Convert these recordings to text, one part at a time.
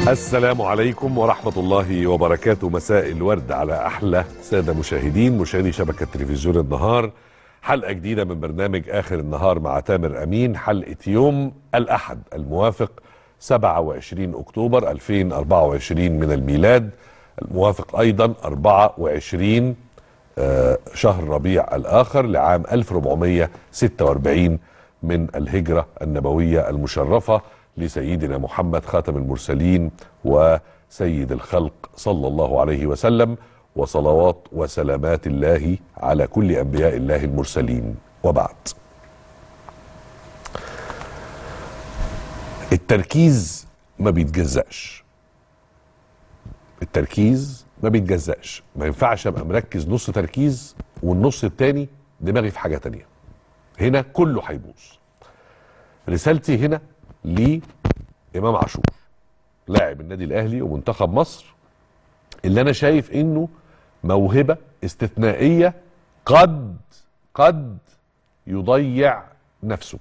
السلام عليكم ورحمة الله وبركاته مساء الورد على أحلى سادة مشاهدين مشاهدي شبكة تلفزيون النهار حلقة جديدة من برنامج آخر النهار مع تامر أمين حلقة يوم الأحد الموافق 27 أكتوبر 2024 من الميلاد الموافق أيضا 24 آه، شهر ربيع الآخر لعام 1446 من الهجرة النبوية المشرفة لسيدنا محمد خاتم المرسلين وسيد الخلق صلى الله عليه وسلم وصلوات وسلامات الله على كل أنبياء الله المرسلين وبعد التركيز ما بيتجزأش التركيز ما بيتجزأش ما ينفعش ابقى مركز نص تركيز والنص التاني دماغي في حاجة تانية هنا كله هيبوظ رسالتي هنا لإمام عاشور لاعب النادي الأهلي ومنتخب مصر اللي أنا شايف إنه موهبة استثنائية قد قد يضيع نفسه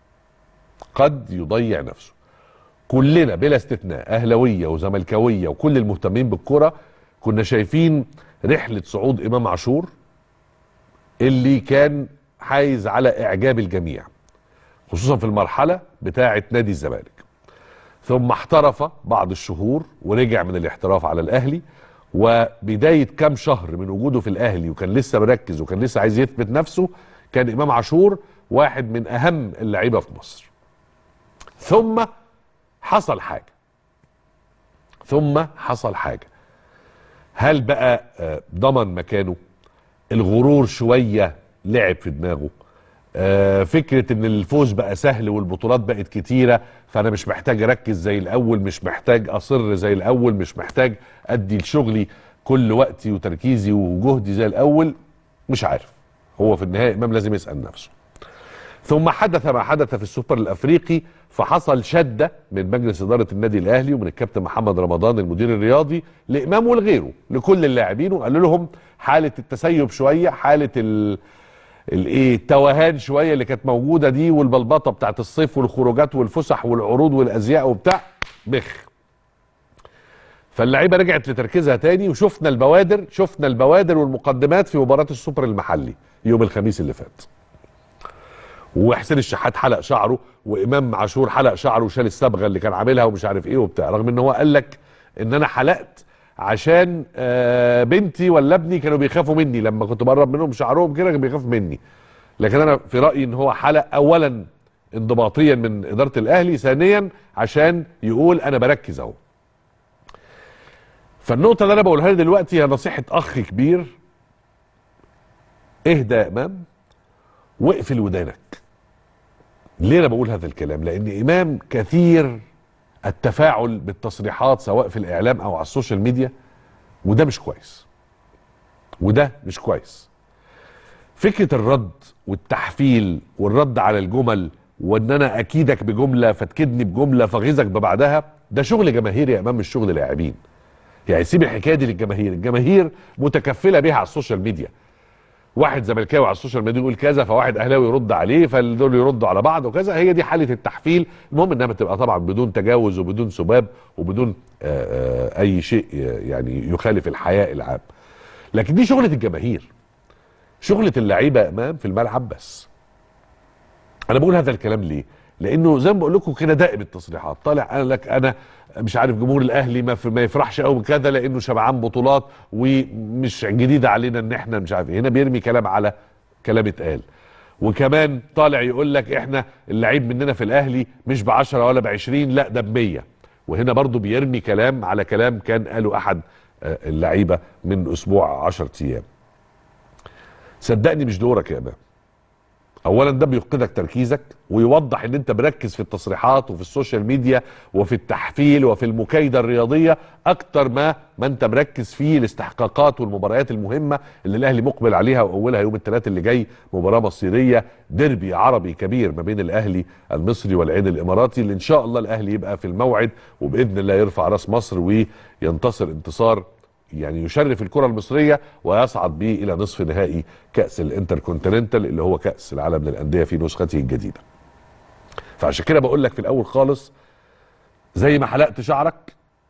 قد يضيع نفسه كلنا بلا استثناء اهلاويه وزملكاويه وكل المهتمين بالكره كنا شايفين رحله صعود امام عاشور اللي كان حايز على اعجاب الجميع خصوصا في المرحله بتاعه نادي الزمالك ثم احترف بعض الشهور ورجع من الاحتراف على الاهلي وبدايه كام شهر من وجوده في الاهلي وكان لسه مركز وكان لسه عايز يثبت نفسه كان امام عاشور واحد من اهم اللعيبه في مصر ثم حصل حاجه ثم حصل حاجه هل بقى آه، ضمن مكانه الغرور شويه لعب في دماغه آه، فكره ان الفوز بقى سهل والبطولات بقت كتيره فانا مش محتاج اركز زي الاول مش محتاج اصر زي الاول مش محتاج ادي لشغلي كل وقتي وتركيزي وجهدي زي الاول مش عارف هو في النهايه امام لازم يسال نفسه ثم حدث ما حدث في السوبر الافريقي فحصل شده من مجلس اداره النادي الاهلي ومن الكابتن محمد رمضان المدير الرياضي لامام ولغيره لكل اللاعبين وقال لهم حاله التسيب شويه حاله ال الايه التوهان شويه اللي كانت موجوده دي والبلبطه بتاعت الصيف والخروجات والفسح والعروض والازياء وبتاع بخ فاللعيبه رجعت لتركيزها تاني وشفنا البوادر شفنا البوادر والمقدمات في مباراه السوبر المحلي يوم الخميس اللي فات وحسين الشحات حلق شعره وامام عاشور حلق شعره وشال الصبغه اللي كان عاملها ومش عارف ايه وبتاع رغم ان هو قال لك ان انا حلقت عشان آه، بنتي ولا ابني كانوا بيخافوا مني لما كنت بقرب منهم شعرهم كده كان بيخاف مني لكن انا في رايي ان هو حلق اولا انضباطيا من اداره الاهلي ثانيا عشان يقول انا بركز اهو فالنقطه اللي انا بقولها لك دلوقتي هي نصيحه اخ كبير اهدى يا امام واقفل ودانك ليه انا بقول هذا الكلام لان امام كثير التفاعل بالتصريحات سواء في الاعلام او على السوشيال ميديا وده مش كويس وده مش كويس فكره الرد والتحفيل والرد على الجمل وان انا اكيدك بجمله فتكدني بجمله فغيظك ببعدها ده شغل جماهيري يا امام مش شغل لاعبين يعني سيب الحكايه دي للجماهير الجماهير متكفله بيها على السوشيال ميديا واحد زملكاوي على السوشيال ميديا يقول كذا فواحد اهلاوي يرد عليه فدول يردوا على بعض وكذا هي دي حاله التحفيل المهم انها بتبقى طبعا بدون تجاوز وبدون سباب وبدون آه، آه، اي شيء يعني يخالف الحياء العام لكن دي شغله الجماهير شغله اللعيبه امام في الملعب بس انا بقول هذا الكلام ليه لانه زي ما بقول لكم كده دائب التصريحات طالع قال لك انا مش عارف جمهور الاهلي ما, في ما يفرحش قوي بكذا لانه شبعان بطولات ومش جديده علينا ان احنا مش عارف إيه. هنا بيرمي كلام على كلام اتقال وكمان طالع يقول لك احنا اللعيب مننا في الاهلي مش ب 10 ولا ب 20 لا ده ب 100 وهنا برضو بيرمي كلام على كلام كان قاله احد آه، اللعيبه من اسبوع 10 ايام صدقني مش دورك يا امام اولا ده بيفقدك تركيزك ويوضح ان انت مركز في التصريحات وفي السوشيال ميديا وفي التحفيل وفي المكايده الرياضيه اكتر ما ما انت مركز في الاستحقاقات والمباريات المهمه اللي الاهلي مقبل عليها واولها يوم الثلاث اللي جاي مباراه مصيريه ديربي عربي كبير ما بين الاهلي المصري والعين الاماراتي اللي ان شاء الله الاهلي يبقى في الموعد وباذن الله يرفع راس مصر وينتصر انتصار يعني يشرف الكره المصريه ويصعد به الى نصف نهائي كاس الانتركونتيننتال اللي هو كاس العالم للانديه في نسخته الجديده. فعشان كده بقول لك في الاول خالص زي ما حلقت شعرك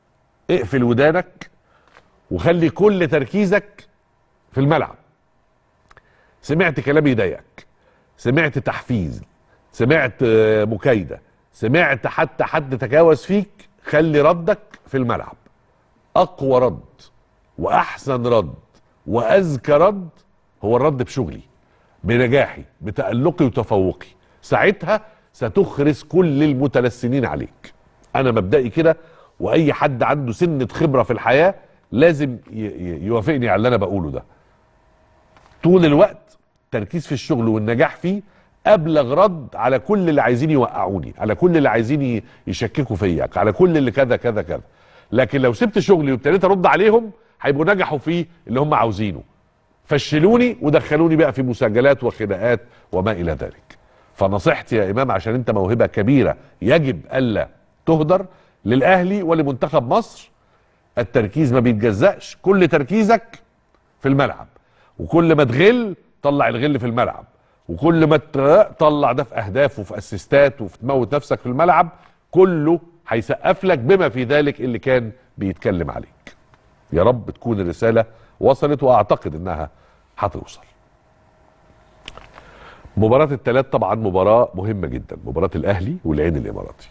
اقفل ودانك وخلي كل تركيزك في الملعب سمعت كلام يضايقك سمعت تحفيز سمعت آه، مكايده سمعت حتى حد تجاوز فيك خلي ردك في الملعب اقوى رد واحسن رد واذكى رد هو الرد بشغلي بنجاحي بتألقي وتفوقي ساعتها ستخرس كل المتلسنين عليك انا مبدئي كده واي حد عنده سنه خبره في الحياه لازم ي- ي- يوافقني على اللي انا بقوله ده طول الوقت تركيز في الشغل والنجاح فيه ابلغ رد على كل اللي عايزين يوقعوني على كل اللي عايزين ي- يشككوا فيا على كل اللي كذا كذا كذا لكن لو سبت شغلي وابتديت ارد عليهم هيبقوا نجحوا فيه اللي هم عاوزينه فشلوني ودخلوني بقى في مساجلات وخناقات وما الى ذلك فنصيحتي يا امام عشان انت موهبه كبيره يجب الا تهدر للاهلي ولمنتخب مصر التركيز ما بيتجزأش كل تركيزك في الملعب وكل ما تغل طلع الغل في الملعب وكل ما ت- طلع ده في اهداف وفي اسيستات وفي تموت نفسك في الملعب كله هيسقف لك بما في ذلك اللي كان بيتكلم عليك يا رب تكون الرساله وصلت واعتقد انها هتوصل مباراة الثلاث طبعا مباراة مهمة جدا مباراة الأهلي والعين الإماراتي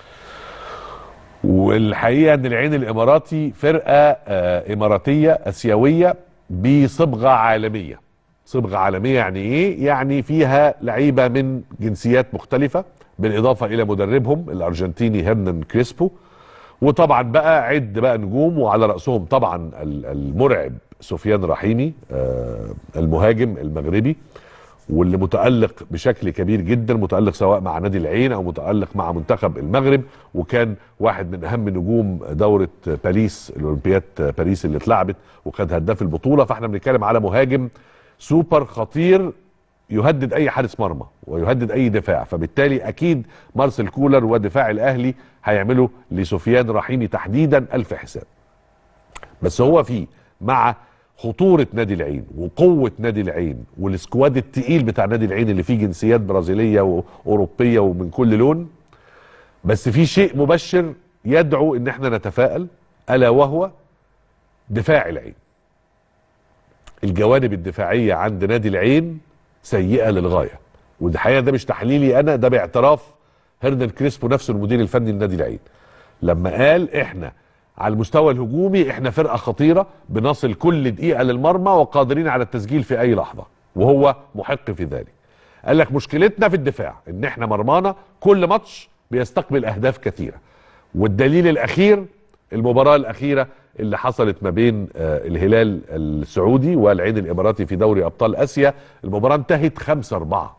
والحقيقة أن العين الإماراتي فرقة آه، إماراتية أسيوية بصبغة عالمية صبغة عالمية يعني إيه؟ يعني فيها لعيبة من جنسيات مختلفة بالإضافة إلى مدربهم الأرجنتيني هرنان كريسبو وطبعا بقى عد بقى نجوم وعلى رأسهم طبعا ال- المرعب سفيان رحيمي آه، المهاجم المغربي واللي متألق بشكل كبير جدا متألق سواء مع نادي العين أو متألق مع منتخب المغرب وكان واحد من أهم نجوم دورة باريس الأولمبياد باريس اللي اتلعبت وخد هداف البطولة فاحنا بنتكلم على مهاجم سوبر خطير يهدد اي حارس مرمى ويهدد اي دفاع فبالتالي اكيد مارسيل كولر ودفاع الاهلي هيعملوا لسفيان رحيمي تحديدا الف حساب بس هو فيه مع خطورة نادي العين وقوة نادي العين والسكواد التقيل بتاع نادي العين اللي فيه جنسيات برازيلية وأوروبية ومن كل لون بس في شيء مبشر يدعو ان احنا نتفائل الا وهو دفاع العين الجوانب الدفاعية عند نادي العين سيئة للغاية والحقيقة ده مش تحليلي انا ده باعتراف هيردن كريسبو نفسه المدير الفني لنادي العين لما قال احنا على المستوى الهجومي احنا فرقه خطيره بنصل كل دقيقه للمرمى وقادرين على التسجيل في اي لحظه وهو محق في ذلك قال لك مشكلتنا في الدفاع ان احنا مرمانا كل ماتش بيستقبل اهداف كثيره والدليل الاخير المباراه الاخيره اللي حصلت ما بين آه، الهلال السعودي والعين الاماراتي في دوري ابطال اسيا المباراه انتهت 5 4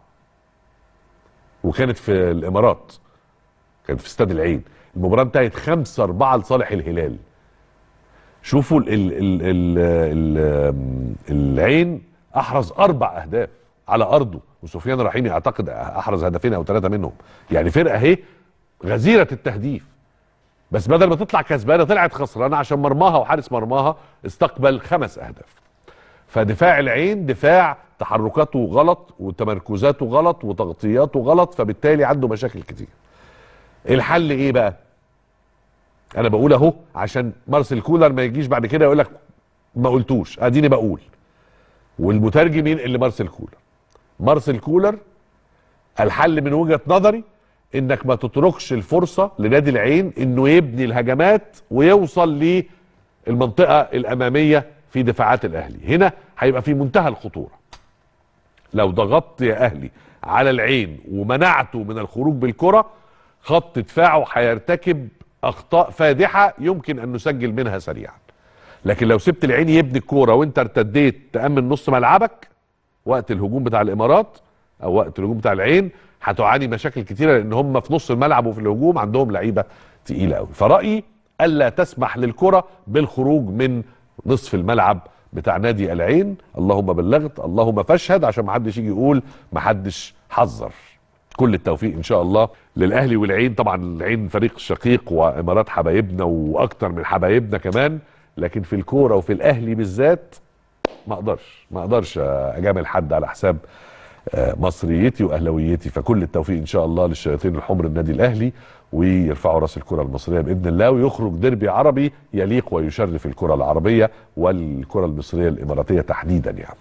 وكانت في الامارات كانت في استاد العين المباراه انتهت 5 4 لصالح الهلال شوفوا ال ال ال ال ال العين احرز اربع اهداف على ارضه وسفيان رحيمي اعتقد احرز هدفين او ثلاثه منهم يعني فرقه اهي غزيره التهديف بس بدل ما تطلع كسبانه طلعت خسرانه عشان مرماها وحارس مرماها استقبل خمس اهداف فدفاع العين دفاع تحركاته غلط وتمركزاته غلط وتغطياته غلط فبالتالي عنده مشاكل كتير الحل ايه بقى انا بقول اهو عشان مارسيل كولر ما يجيش بعد كده يقول لك ما قلتوش اديني بقول والمترجم ينقل لمارسيل كولر مارسيل كولر الحل من وجهة نظري انك ما تتركش الفرصة لنادي العين انه يبني الهجمات ويوصل للمنطقة الامامية في دفاعات الاهلي هنا هيبقى في منتهى الخطورة لو ضغطت يا اهلي على العين ومنعته من الخروج بالكرة خط دفاعه هيرتكب اخطاء فادحة يمكن ان نسجل منها سريعا لكن لو سبت العين يبني الكوره وانت ارتديت تامن نص ملعبك وقت الهجوم بتاع الامارات او وقت الهجوم بتاع العين هتعاني مشاكل كتيره لان هم في نص الملعب وفي الهجوم عندهم لعيبه تقيله قوي فرايي الا تسمح للكره بالخروج من نصف الملعب بتاع نادي العين اللهم بلغت اللهم فاشهد عشان ما حدش يجي يقول ما حدش حذر كل التوفيق ان شاء الله للاهلي والعين طبعا العين فريق شقيق وامارات حبايبنا واكتر من حبايبنا كمان لكن في الكوره وفي الاهلي بالذات ما اقدرش ما اقدرش اجامل حد على حساب آه، مصريتي واهلاويتي فكل التوفيق ان شاء الله للشياطين الحمر النادي الاهلي ويرفعوا راس الكره المصريه باذن الله ويخرج ديربي عربي يليق ويشرف الكره العربيه والكره المصريه الاماراتيه تحديدا يعني.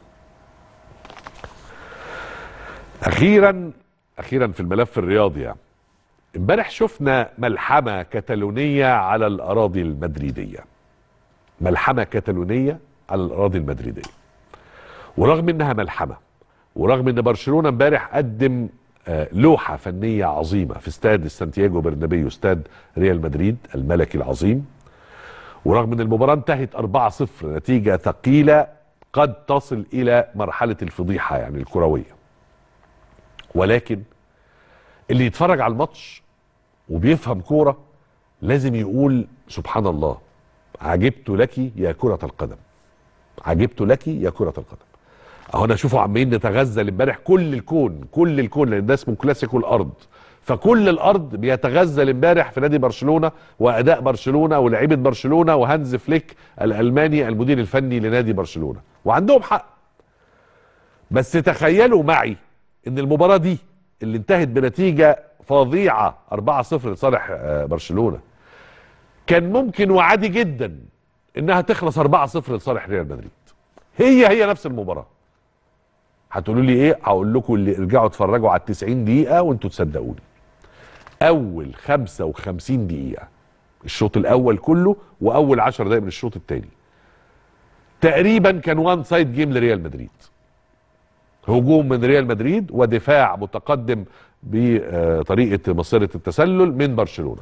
اخيرا اخيرا في الملف الرياضي يعني. امبارح شفنا ملحمه كتالونيه على الاراضي المدريديه. ملحمه كتالونيه على الاراضي المدريديه. ورغم انها ملحمه ورغم ان برشلونه امبارح قدم آه، لوحه فنيه عظيمه في استاد سانتياغو برنابيو استاد ريال مدريد الملكي العظيم ورغم ان المباراه انتهت 4-0 نتيجه ثقيله قد تصل الى مرحله الفضيحه يعني الكرويه ولكن اللي يتفرج على الماتش وبيفهم كوره لازم يقول سبحان الله عجبت لك يا كره القدم عجبت لك يا كره القدم اهو انا اشوفه عمالين نتغزل امبارح كل الكون كل الكون لان ده اسمه كلاسيكو الارض فكل الارض بيتغزل امبارح في نادي برشلونه واداء برشلونه ولاعيبه برشلونه وهانز فليك الالماني المدير الفني لنادي برشلونه وعندهم حق بس تخيلوا معي ان المباراه دي اللي انتهت بنتيجه فظيعه 4-0 لصالح آه، برشلونه كان ممكن وعادي جدا انها تخلص 4-0 لصالح ريال مدريد هي هي نفس المباراه هتقولوا لي ايه هقول لكم اللي ارجعوا اتفرجوا على ال 90 دقيقه وانتوا تصدقوني اول 55 دقيقه الشوط الاول كله واول 10 دقائق من الشوط الثاني تقريبا كان وان سايد جيم لريال مدريد هجوم من ريال مدريد ودفاع متقدم بطريقه مصيره التسلل من برشلونه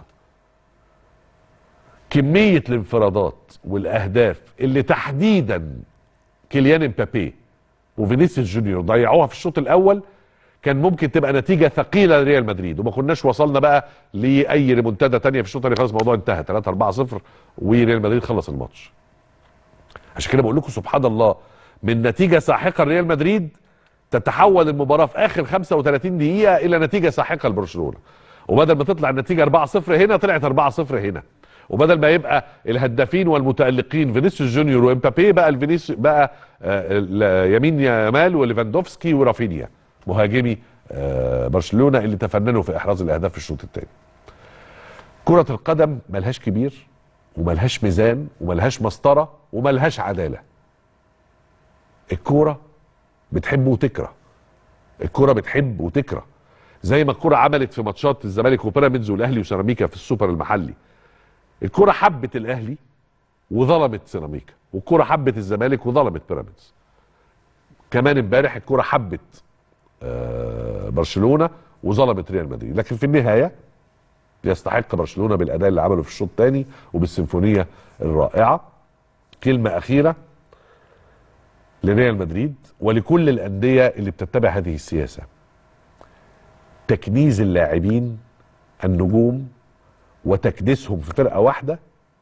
كميه الانفرادات والاهداف اللي تحديدا كيليان امبابي وفينيسيوس جونيور ضيعوها في الشوط الاول كان ممكن تبقى نتيجه ثقيله لريال مدريد وما كناش وصلنا بقى لاي ريمونتادا تانية في الشوط اللي خلاص الموضوع انتهى 3 4 0 وريال مدريد خلص الماتش عشان كده بقول لكم سبحان الله من نتيجه ساحقه لريال مدريد تتحول المباراه في اخر 35 دقيقه الى نتيجه ساحقه لبرشلونه وبدل ما تطلع النتيجه 4 0 هنا طلعت 4 0 هنا وبدل ما يبقى الهدافين والمتالقين فينيسيوس جونيور وامبابي بقى الفينيسيوس بقى آه يمين يامال وليفاندوفسكي ورافينيا مهاجمي آه برشلونه اللي تفننوا في احراز الاهداف في الشوط الثاني. كرة القدم ملهاش كبير وملهاش ميزان وملهاش مسطرة وملهاش عدالة. الكورة بتحب وتكره. الكورة بتحب وتكره. زي ما الكورة عملت في ماتشات الزمالك وبيراميدز والاهلي وسيراميكا في السوبر المحلي. الكرة حبت الاهلي وظلمت سيراميكا والكرة حبت الزمالك وظلمت بيراميدز كمان امبارح الكرة حبت آه برشلونة وظلمت ريال مدريد لكن في النهاية يستحق برشلونة بالأداء اللي عمله في الشوط الثاني وبالسيمفونية الرائعة كلمة أخيرة لريال مدريد ولكل الأندية اللي بتتبع هذه السياسة تكنيز اللاعبين النجوم وتكديسهم في فرقه واحده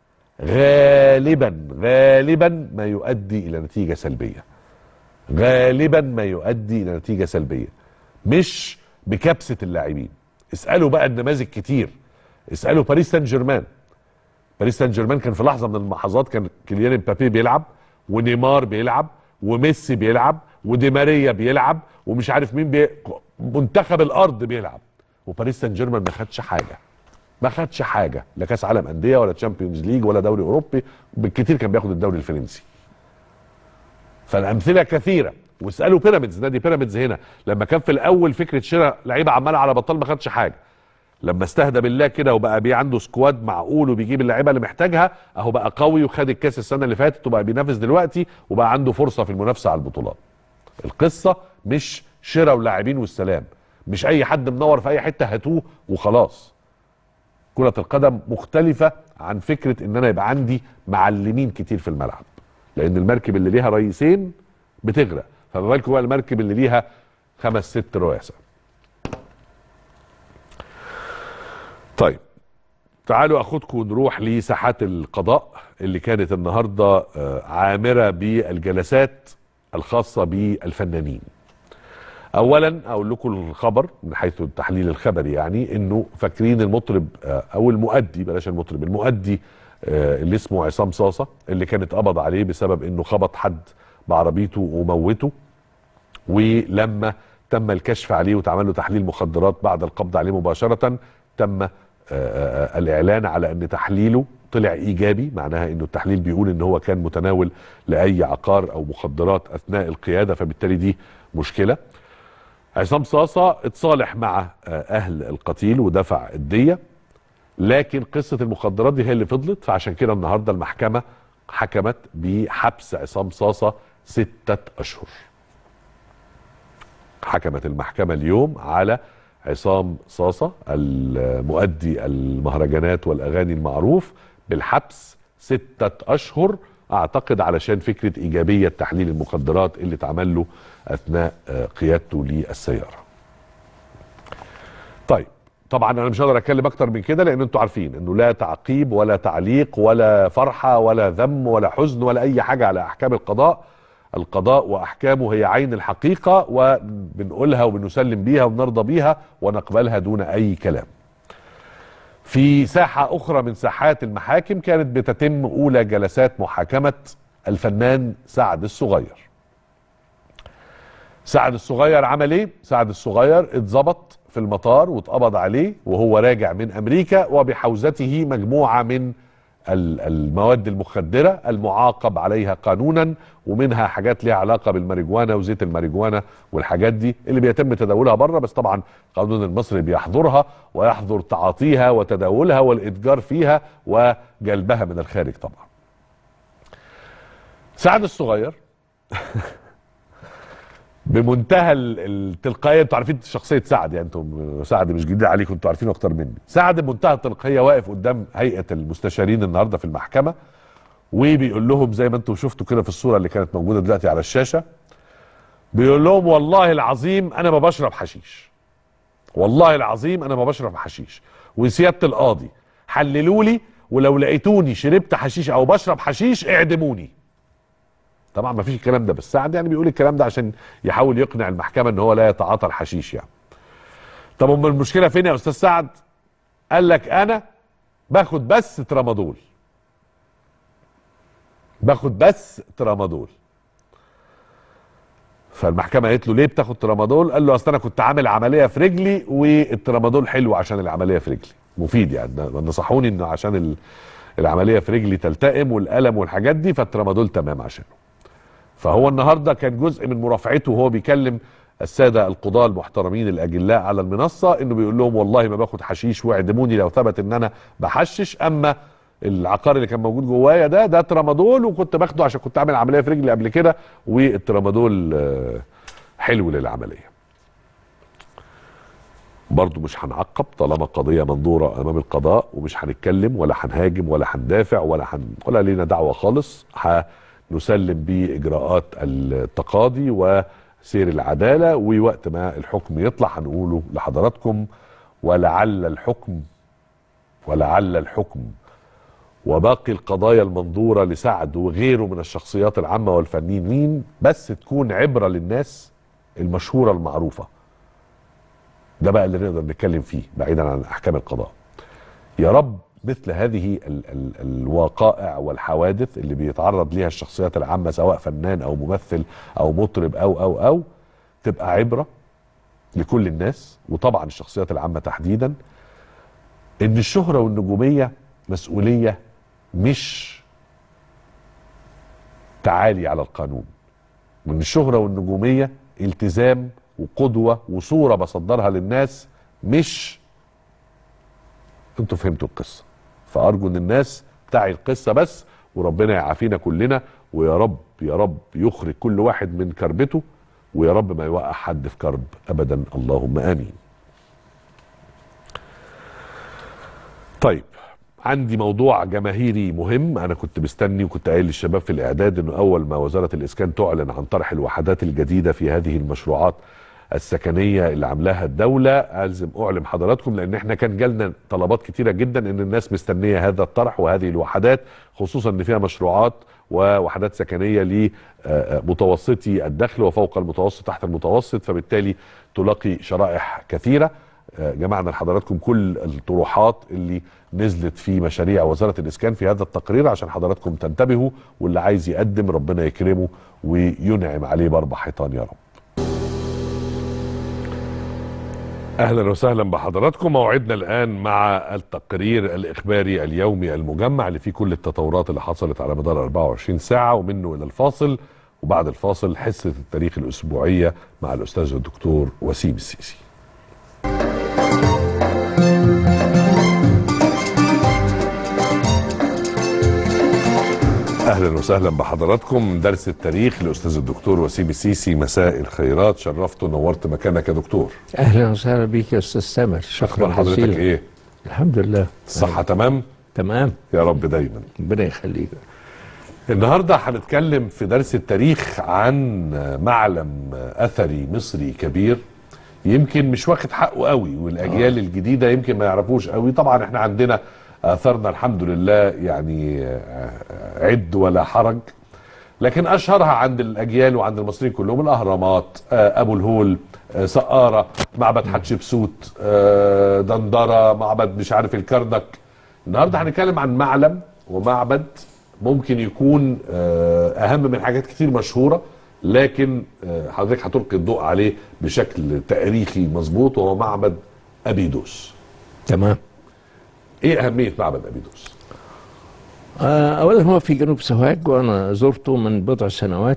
غالبا غالبا ما يؤدي الى نتيجه سلبيه غالبا ما يؤدي الى نتيجه سلبيه مش بكبسه اللاعبين اسالوا بقى النماذج كتير اسالوا باريس سان جيرمان باريس سان جيرمان كان في لحظه من اللحظات كان كيليان امبابي بيلعب ونيمار بيلعب وميسي بيلعب ودي ماريا بيلعب ومش عارف مين بي... منتخب الارض بيلعب وباريس سان جيرمان ما خدش حاجه ما خدش حاجه لا كاس عالم انديه ولا تشامبيونز ليج ولا دوري اوروبي بالكثير كان بياخد الدوري الفرنسي فالامثله كثيره واسالوا بيراميدز نادي بيراميدز هنا لما كان في الاول فكره شراء لعيبه عماله على بطال ما خدش حاجه لما استهدى بالله كده وبقى بي عنده سكواد معقول وبيجيب اللعيبه اللي محتاجها اهو بقى قوي وخد الكاس السنه اللي فاتت وبقى بينافس دلوقتي وبقى عنده فرصه في المنافسه على البطولات القصه مش شراء ولاعبين والسلام مش اي حد منور في اي حته هاتوه وخلاص كرة القدم مختلفة عن فكرة ان انا يبقى عندي معلمين كتير في الملعب لان المركب اللي ليها رئيسين بتغرق فما بالكم بقى المركب اللي ليها خمس ست رؤساء طيب تعالوا اخدكم نروح لساحات القضاء اللي كانت النهارده عامره بالجلسات الخاصه بالفنانين اولا اقول لكم الخبر من حيث التحليل الخبري يعني انه فاكرين المطرب او المؤدي بلاش المطرب المؤدي اللي اسمه عصام صاصه اللي كان اتقبض عليه بسبب انه خبط حد بعربيته وموته ولما تم الكشف عليه وتعمل له تحليل مخدرات بعد القبض عليه مباشره تم آه، آه، الاعلان على ان تحليله طلع ايجابي معناها انه التحليل بيقول ان هو كان متناول لاي عقار او مخدرات اثناء القياده فبالتالي دي مشكله عصام صاصه اتصالح مع آه، اهل القتيل ودفع الديه لكن قصه المخدرات دي هي اللي فضلت فعشان كده النهارده المحكمه حكمت بحبس عصام صاصه سته اشهر حكمت المحكمه اليوم على عصام صاصه المؤدي المهرجانات والاغاني المعروف بالحبس ستة اشهر اعتقد علشان فكره ايجابيه تحليل المخدرات اللي اتعمل له اثناء آه، قيادته للسياره. طيب طبعا انا مش هقدر اتكلم اكتر من كده لان انتوا عارفين انه لا تعقيب ولا تعليق ولا فرحه ولا ذم ولا حزن ولا اي حاجه على احكام القضاء القضاء واحكامه هي عين الحقيقه وبنقولها وبنسلم بيها وبنرضى بيها ونقبلها دون اي كلام. في ساحه اخرى من ساحات المحاكم كانت بتتم اولى جلسات محاكمه الفنان سعد الصغير. سعد الصغير عمل ايه؟ سعد الصغير اتظبط في المطار واتقبض عليه وهو راجع من امريكا وبحوزته مجموعه من ال- المواد المخدره المعاقب عليها قانونا ومنها حاجات ليها علاقه بالماريجوانا وزيت الماريجوانا والحاجات دي اللي بيتم تداولها بره بس طبعا القانون المصري بيحظرها ويحظر تعاطيها وتداولها والاتجار فيها وجلبها من الخارج طبعا. سعد الصغير بمنتهى ال- التلقائيه انتوا عارفين شخصيه سعد يعني انتم سعد مش جديد عليكم انتوا عارفينه اكتر مني سعد بمنتهى التلقائيه واقف قدام هيئه المستشارين النهارده في المحكمه وبيقول لهم زي ما انتم شفتوا كده في الصوره اللي كانت موجوده دلوقتي على الشاشه بيقول لهم والله العظيم انا ما بشرب حشيش والله العظيم انا ما بشرب حشيش وسياده القاضي حللوا لي ولو لقيتوني شربت حشيش او بشرب حشيش اعدموني طبعا ما فيش الكلام ده بس سعد يعني بيقول الكلام ده عشان يحاول يقنع المحكمه ان هو لا يتعاطى الحشيش يعني طب امال المشكله فين يا استاذ سعد قال لك انا باخد بس ترامادول باخد بس ترامادول فالمحكمه قالت له ليه بتاخد ترامادول قال له اصل انا كنت عامل عمليه في رجلي والترامادول حلو عشان العمليه في رجلي مفيد يعني نصحوني انه عشان ال- العمليه في رجلي تلتئم والالم والحاجات دي فالترامادول تمام عشانه فهو النهارده كان جزء من مرافعته وهو بيكلم الساده القضاه المحترمين الاجلاء على المنصه انه بيقول لهم والله ما باخد حشيش واعدموني لو ثبت ان انا بحشش اما العقار اللي كان موجود جوايا ده ده ترامادول وكنت باخده عشان كنت عامل عمليه في رجلي قبل كده والترامادول آه، حلو للعمليه برضو مش هنعقب طالما قضية منظورة أمام القضاء ومش هنتكلم ولا هنهاجم ولا هندافع ولا هن ولا لينا دعوة خالص هنسلم بإجراءات التقاضي وسير العدالة ووقت ما الحكم يطلع هنقوله لحضراتكم ولعل الحكم ولعل الحكم وباقي القضايا المنظورة لسعد وغيره من الشخصيات العامة والفنانين بس تكون عبرة للناس المشهورة المعروفة ده بقى اللي نقدر نتكلم فيه بعيدا عن احكام القضاء يا رب مثل هذه ال ال الوقائع والحوادث اللي بيتعرض ليها الشخصيات العامه سواء فنان او ممثل او مطرب او او او تبقى عبره لكل الناس وطبعا الشخصيات العامه تحديدا ان الشهره والنجوميه مسؤوليه مش تعالي على القانون وان الشهره والنجوميه التزام وقدوه وصوره بصدرها للناس مش انتوا فهمتوا القصه فارجو ان الناس تعي القصه بس وربنا يعافينا كلنا ويا رب يا رب يخرج كل واحد من كربته ويا رب ما يوقع حد في كرب ابدا اللهم امين طيب عندي موضوع جماهيري مهم انا كنت مستني وكنت قايل للشباب في الاعداد انه اول ما وزاره الاسكان تعلن عن طرح الوحدات الجديده في هذه المشروعات السكنيه اللي عاملاها الدوله الزم اعلم حضراتكم لان احنا كان جالنا طلبات كتيره جدا ان الناس مستنيه هذا الطرح وهذه الوحدات خصوصا ان فيها مشروعات ووحدات سكنيه لمتوسطي الدخل وفوق المتوسط تحت المتوسط فبالتالي تلاقي شرائح كثيره جمعنا لحضراتكم كل الطروحات اللي نزلت في مشاريع وزاره الاسكان في هذا التقرير عشان حضراتكم تنتبهوا واللي عايز يقدم ربنا يكرمه وينعم عليه باربع حيطان يا رب. اهلا وسهلا بحضراتكم موعدنا الان مع التقرير الاخباري اليومي المجمع اللي فيه كل التطورات اللي حصلت على مدار 24 ساعه ومنه الى الفاصل وبعد الفاصل حصه التاريخ الاسبوعيه مع الاستاذ الدكتور وسيم السيسي. اهلا وسهلا بحضراتكم درس التاريخ الاستاذ الدكتور وسيم السيسي مساء الخيرات شرفت ونورت مكانك يا دكتور اهلا وسهلا بيك يا استاذ سامر شكرا اخبار حضرتك جزيلا. ايه الحمد لله الصحه تمام تمام يا رب دايما ربنا يخليك النهارده هنتكلم في درس التاريخ عن معلم اثري مصري كبير يمكن مش واخد حقه قوي والاجيال الجديده يمكن ما يعرفوش قوي طبعا احنا عندنا اثرنا الحمد لله يعني عد ولا حرج لكن اشهرها عند الاجيال وعند المصريين كلهم الاهرامات آه، ابو الهول آه، سقاره معبد حتشبسوت آه، دندره معبد مش عارف الكرنك النهارده هنتكلم عن معلم ومعبد ممكن يكون آه، اهم من حاجات كتير مشهوره لكن آه، حضرتك هتلقي الضوء عليه بشكل تاريخي مظبوط وهو معبد ابيدوس تمام ايه اهميه معبد ابيدوس آه، اولا هو في جنوب سوهاج وانا زرته من بضع سنوات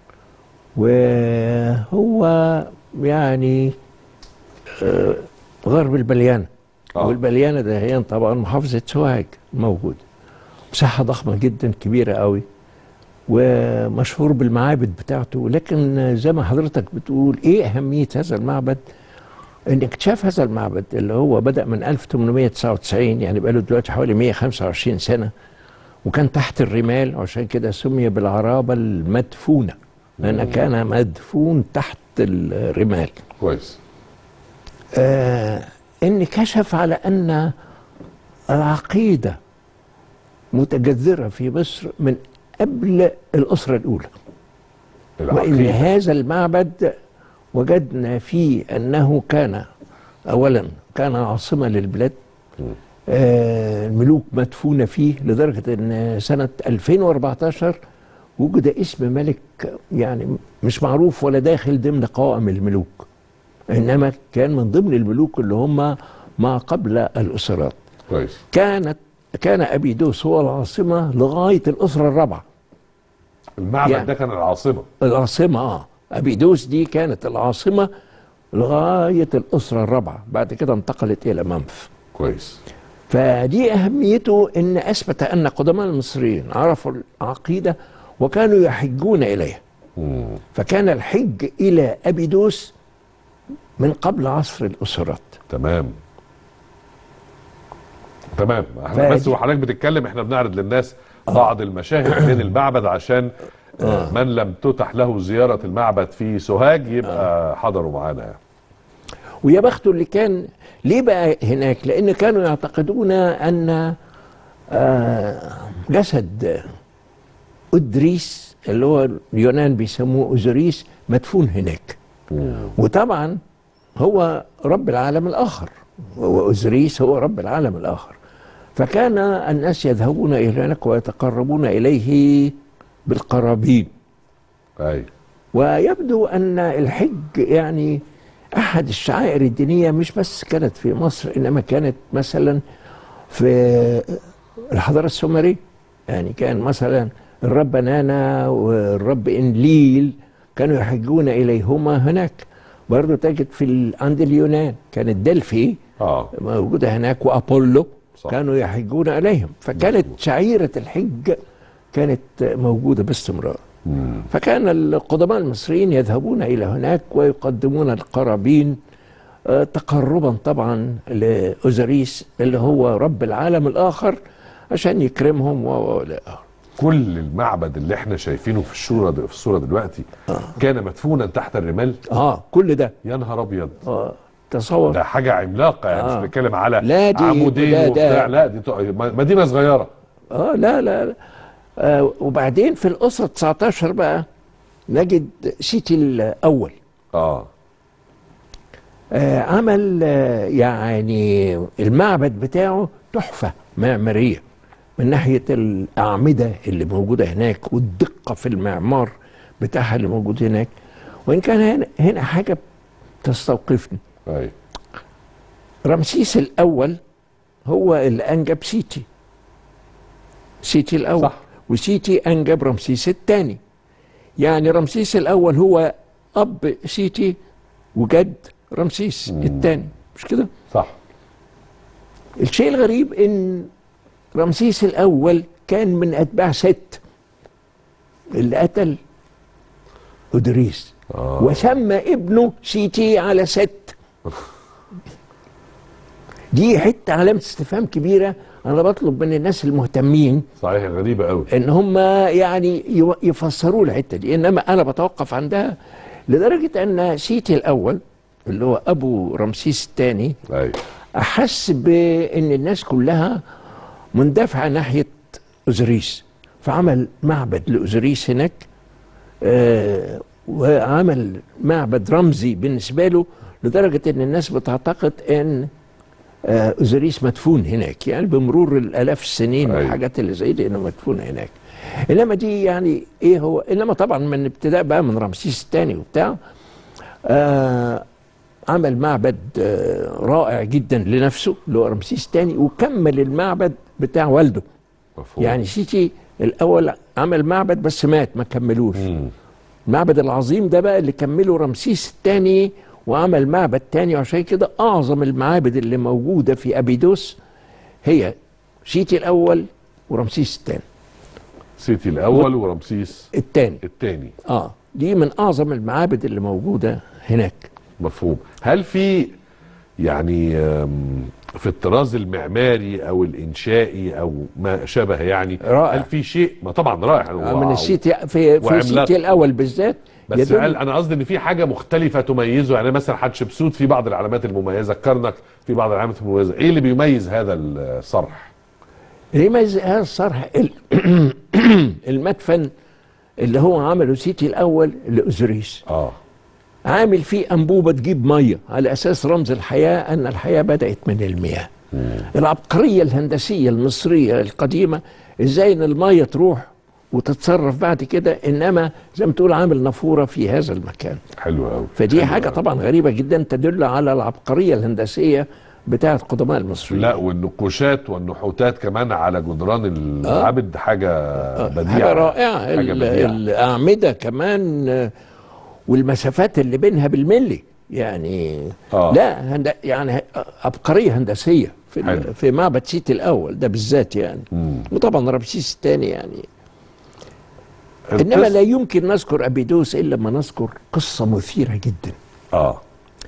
وهو يعني آه، غرب البليانه آه. والبليانه ده هي طبعا محافظه سوهاج موجود مساحه ضخمه جدا كبيره قوي ومشهور بالمعابد بتاعته لكن زي ما حضرتك بتقول ايه اهميه هذا المعبد ان اكتشاف هذا المعبد اللي هو بدا من 1899 يعني بقاله دلوقتي حوالي 125 سنه وكان تحت الرمال وعشان كده سمي بالعرابه المدفونه لان كان مدفون تحت الرمال كويس آه ان كشف على ان العقيده متجذره في مصر من قبل الاسره الاولى وان العقيدة. هذا المعبد وجدنا فيه انه كان اولا كان عاصمه للبلاد آه الملوك مدفونه فيه لدرجه ان سنه 2014 وجد اسم ملك يعني مش معروف ولا داخل ضمن قوائم الملوك انما كان من ضمن الملوك اللي هم ما قبل الاسرات كويس كانت كان ابيدوس هو العاصمه لغايه الاسره الرابعه المعبد يعني. ده كان العاصمه العاصمة اه أبيدوس دي كانت العاصمة لغاية الأسرة الرابعة بعد كده انتقلت إلى منف كويس فدي أهميته إن أثبت أن قدماء المصريين عرفوا العقيدة وكانوا يحجون إليها مم. فكان الحج إلى أبيدوس من قبل عصر الأسرات تمام تمام احنا فدي- بس وحضرتك بتتكلم احنا بنعرض للناس بعض المشاهد من المعبد عشان آه. من لم تتح له زيارة المعبد في سوهاج يبقى حضروا معانا يعني. ويا بخته اللي كان ليه بقى هناك لان كانوا يعتقدون ان آه، جسد ادريس اللي هو اليونان بيسموه اوزوريس مدفون هناك وطبعا هو رب العالم الاخر واوزوريس هو رب العالم الاخر فكان الناس يذهبون الى هناك ويتقربون اليه بالقرابين اي ويبدو ان الحج يعني احد الشعائر الدينيه مش بس كانت في مصر انما كانت مثلا في الحضاره السومريه يعني كان مثلا الرب نانا والرب انليل كانوا يحجون اليهما هناك برضه تجد في ال- عند اليونان كانت دلفي اه موجوده هناك وابولو صح. كانوا يحجون اليهم فكانت شعيره الحج كانت موجوده باستمرار مم. فكان القدماء المصريين يذهبون الى هناك ويقدمون القرابين آه، تقربا طبعا لاوزريس اللي هو رب العالم الاخر عشان يكرمهم و و- إلى آخره. كل المعبد اللي احنا شايفينه في الصورة في الصورة دلوقتي كان مدفونا تحت الرمال اه كل ده يا نهار ابيض آه تصور ده حاجة عملاقة يعني آه. مش بنتكلم على لا دي- عمودين ده- ده- وبتاع لا دي تق- مدينة صغيرة اه لا لا, لا. آه وبعدين في الاسره 19 بقى نجد سيتي الاول اه آه عمل آه يعني المعبد بتاعه تحفة معمارية من ناحية الأعمدة اللي موجودة هناك والدقة في المعمار بتاعها اللي موجود هناك وإن كان هنا, هنا حاجة تستوقفني اي رمسيس الاول هو اللي انجب سيتي سيتي الاول صح. وسيتي انجب رمسيس الثاني يعني رمسيس الاول هو اب سيتي وجد رمسيس الثاني مش كده صح الشيء الغريب ان رمسيس الاول كان من اتباع ست اللي قتل ادريس آه. وسمى ابنه سيتي على ست دي حته علامه استفهام كبيره انا بطلب من الناس المهتمين صحيح غريبه قوي ان هم يعني يو- يفسروا الحته دي انما انا بتوقف عندها لدرجه ان سيتي الاول اللي هو ابو رمسيس الثاني ايوه احس بان الناس كلها مندفعه ناحيه اوزوريس فعمل معبد لاوزوريس هناك آه وعمل معبد رمزي بالنسبه له لدرجه ان الناس بتعتقد ان آه اوزوريس مدفون هناك يعني بمرور الالاف السنين أيوة. والحاجات اللي زي دي انه مدفون هناك انما دي يعني ايه هو انما طبعا من ابتداء بقى من رمسيس الثاني وبتاع آه عمل معبد آه، رائع جدا لنفسه اللي هو رمسيس الثاني وكمل المعبد بتاع والده مفهوم يعني سيتي الاول عمل معبد بس مات ما كملوش مم. المعبد العظيم ده بقى اللي كمله رمسيس الثاني وعمل معبد تاني وعشان كده اعظم المعابد اللي موجوده في ابيدوس هي سيتي الاول ورمسيس الثاني سيتي الاول ورمسيس الثاني الثاني اه دي من اعظم المعابد اللي موجوده هناك مفهوم هل في يعني آم، في الطراز المعماري او الانشائي او ما شابه يعني رائع. هل في شيء ما طبعا رائع آه، هو- من السيتي في في وعملاق. السيتي الاول بالذات بس يدل- هل انا قصدي ان في حاجه مختلفه تميزه يعني مثلا حتشبسوت في بعض العلامات المميزه كرنك في بعض العلامات المميزه ايه اللي بيميز هذا الصرح يميز هذا الصرح ال- المدفن اللي هو عمله سيتي الاول لاوزوريس اه عامل فيه انبوبه تجيب ميه على اساس رمز الحياه ان الحياه بدات من المياه العبقريه الهندسيه المصريه القديمه ازاي ان الميه تروح وتتصرف بعد كده انما زي ما تقول عامل نافوره في هذا المكان حلو قوي فدي حاجه طبعا غريبه جدا تدل على العبقريه الهندسيه بتاعه قدماء المصريين لا والنقوشات والنحوتات كمان على جدران المعابد حاجه بديعه حاجه رائعه حاجه ال- بديعه الاعمده كمان آه، والمسافات اللي بينها بالملي يعني آه. لا هند يعني عبقريه هندسيه في حلو. ال- في معبد سيتي الاول ده بالذات يعني مم. وطبعا رمسيس الثاني يعني انما القصة- لا يمكن نذكر ابيدوس الا لما نذكر قصه مثيره جدا اه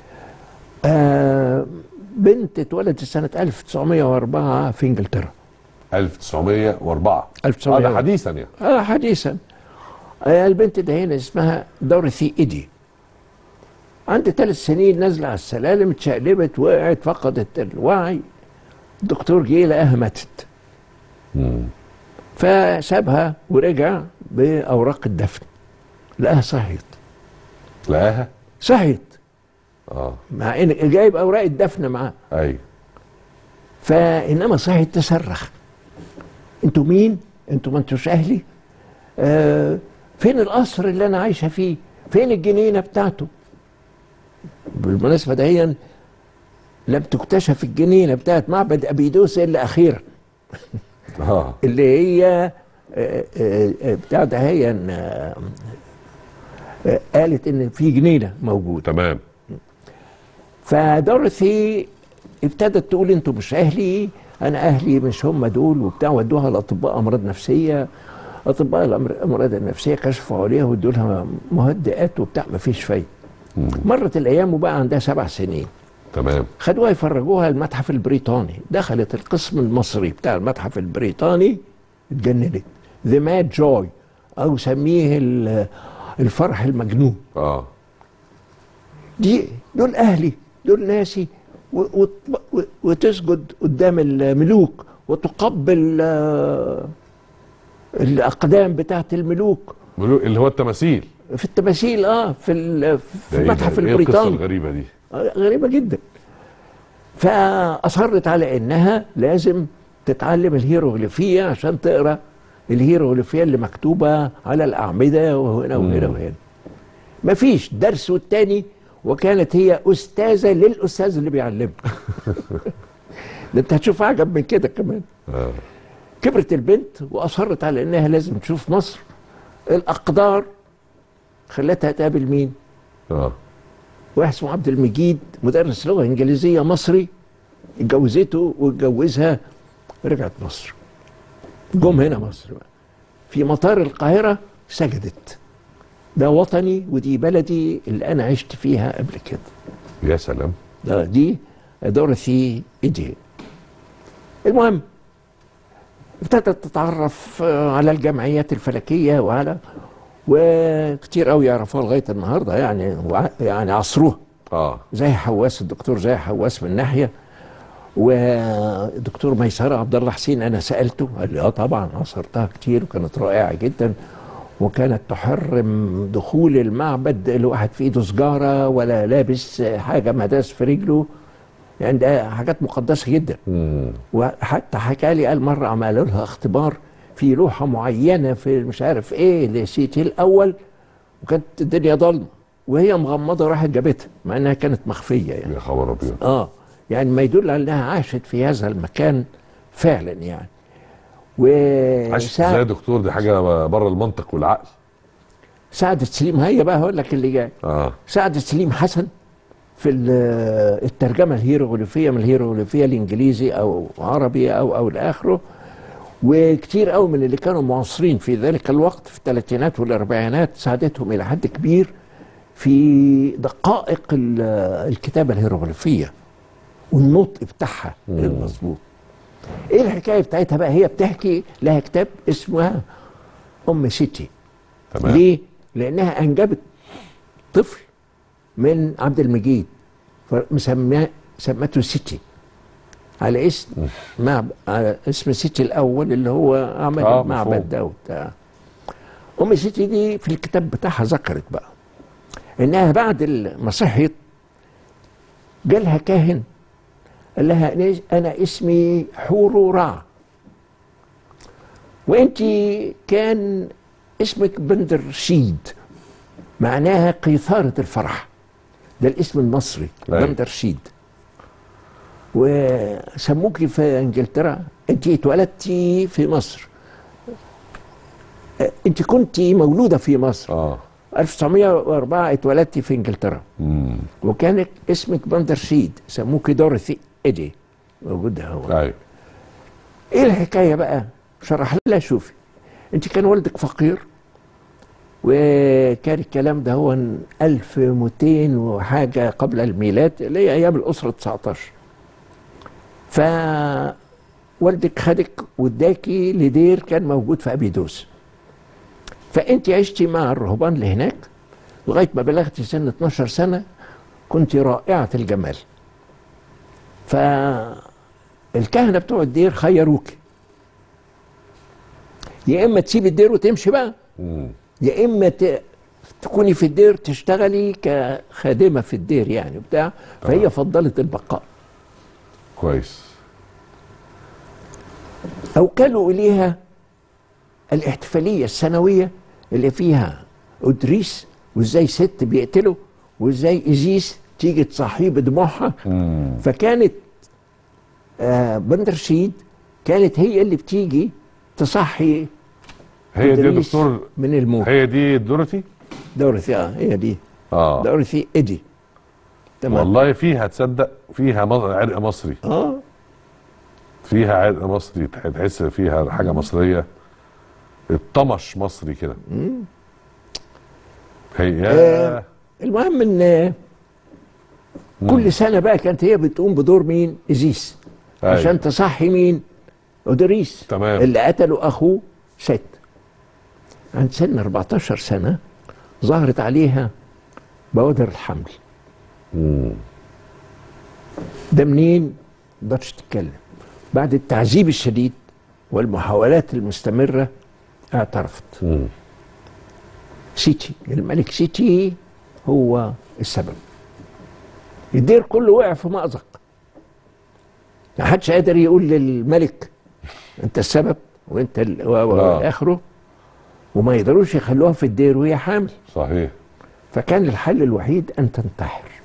آه بنت اتولدت سنه 1904 في انجلترا 1904 اه 1904 ده حديثا يعني آه حديثا آه البنت ده هنا اسمها دورثي ايدي عند ثلاث سنين نازله على السلالم اتشقلبت وقعت فقدت الوعي الدكتور جه لقاها ماتت مم. فسابها ورجع باوراق الدفن لقاها صحيت لقاها صحيت اه مع ان جايب اوراق الدفن معاه ايوه فانما صحيت تصرخ انتوا مين انتوا ما انتوش اهلي آه فين القصر اللي انا عايشه فيه فين الجنينه بتاعته بالمناسبه دهيا لم تكتشف الجنينه بتاعت معبد ابيدوس الا اخيرا اه اللي هي آه، آه، آه، بتاع ده هي آه، آه، قالت ان في جنينه موجوده تمام فدورثي ابتدت تقول انتوا مش اهلي انا اهلي مش هم دول وبتاع ودوها لاطباء امراض نفسيه اطباء الأمر- الامراض النفسيه كشفوا عليها وادوا لها مهدئات وبتاع ما فيش فايده مرت الايام وبقى عندها سبع سنين تمام خدوها يفرجوها المتحف البريطاني دخلت القسم المصري بتاع المتحف البريطاني اتجننت ذا ماد جوي او سميه ال- الفرح المجنون اه دي دول اهلي دول ناسي و- وت- و- وتسجد قدام الملوك وتقبل آه، الاقدام بتاعت الملوك ملو- اللي هو التماثيل في التماثيل اه في ال- في ده إيه ده؟ المتحف ايه القصه البريطاني الغريبه دي آه، غريبه جدا فاصرت على انها لازم تتعلم الهيروغليفيه عشان تقرا الهيروغليفيه اللي مكتوبه على الاعمده وهنا وهنا مم. وهنا مفيش درس والتاني وكانت هي استاذه للاستاذ اللي بيعلمها ده انت هتشوف اعجب من كده كمان آه. كبرت البنت واصرت على انها لازم تشوف مصر الاقدار خلتها تقابل مين اه واحد اسمه عبد المجيد مدرس لغه انجليزيه مصري اتجوزته واتجوزها رجعت مصر جم هنا مصر بقى في مطار القاهره سجدت ده وطني ودي بلدي اللي انا عشت فيها قبل كده يا سلام ده دي دورثي ايدي المهم ابتدت تتعرف آه، على الجمعيات الفلكيه وعلى وكتير قوي يعرفوها لغايه النهارده يعني وع- يعني عصروها اه زي حواس الدكتور زي حواس من ناحيه والدكتور ميسره عبد الله حسين انا سالته قال لي اه طبعا عصرتها كتير وكانت رائعه جدا وكانت تحرم دخول المعبد الواحد في ايده سجاره ولا لابس حاجه مداس في رجله يعني ده حاجات مقدسه جدا مم. وحتى حكى لي قال مره عملوا لها اختبار في لوحه معينه في مش عارف ايه لسيتي الاول وكانت الدنيا ضلمه وهي مغمضه راحت جابتها مع انها كانت مخفيه يعني يا خبر ابيض اه يعني ما يدل على انها عاشت في هذا المكان فعلا يعني عشت ازاي يا وسعد دكتور دي حاجه بره المنطق والعقل سعد سليم هيا بقى هقول لك اللي جاي اه سعد سليم حسن في ال- الترجمه الهيروغليفيه من الهيروغليفيه الانجليزي او عربي او او لاخره وكتير قوي من اللي كانوا معاصرين في ذلك الوقت في الثلاثينات والاربعينات ساعدتهم الى حد كبير في دقائق ال- الكتابه الهيروغليفيه والنطق بتاعها المظبوط ايه الحكايه بتاعتها بقى هي بتحكي لها كتاب اسمها ام سيتي تمام ليه؟ لأنها أنجبت طفل من عبد المجيد فمسماه سمته سيتي على اسم مع على اسم سيتي الأول اللي هو عمل آه، المعبد مفهوم. ده وبتاع أم سيتي دي في الكتاب بتاعها ذكرت بقى إنها بعد ما صحيت جالها كاهن قال لها أنا- أنا اسمي حورو رع وانت كان اسمك بندرشيد معناها قيثارة الفرح ده الاسم المصري أيوة. بندرشيد وسموكي في انجلترا انت اتولدتي في مصر اه، انت كنت مولودة في مصر اه 1904 اتولدتي في انجلترا امم وكانت اسمك بندرشيد سموكي دورثي ايدي موجودة هو ايوه ايه الحكايه بقى شرح لها شوفي انت كان والدك فقير وكان الكلام ده هو 1200 وحاجه قبل الميلاد اللي هي ايام الاسره 19 ف والدك خدك واداكي لدير كان موجود في ابيدوس فانت عشتي مع الرهبان اللي هناك لغايه ما بلغتي سن 12 سنه كنت رائعه الجمال فالكهنه بتوع الدير خيروك يا اما تسيب الدير وتمشي بقى امم يا اما ت... تكوني في الدير تشتغلي كخادمه في الدير يعني بتاع فهي فضلت البقاء كويس اوكلوا اليها الاحتفاليه السنويه اللي فيها ادريس وازاي ست بيقتله وازاي ازيس تيجي تصحيه بدموعها امم فكانت آه بندرشيد كانت هي اللي بتيجي تصحي هي دي يا إدريس دكتور من الموت هي دي دورتي دورثي اه هي دي اه دورثي ايدي تمام والله فيها تصدق فيها مص- عرق مصري اه فيها عرق مصري تح- تحس فيها حاجه مصريه الطمش مصري كده هي آه. المهم ان كل سنه بقى كانت هي بتقوم بدور مين؟ ازيس أيوة. عشان تصحي مين؟ اودريس تمام. اللي قتلوا اخوه ست عند سن 14 سنه ظهرت عليها بوادر الحمل مم. ده منين؟ ما تقدرش تتكلم بعد التعذيب الشديد والمحاولات المستمره اعترفت مم. سيتي الملك سيتي هو السبب الدير كله وقع في مأزق ما حدش قادر يقول للملك انت السبب وانت ال- و- و- آه. والى اخره وما يقدروش يخلوها في الدير وهي حامل صحيح فكان الحل الوحيد ان تنتحر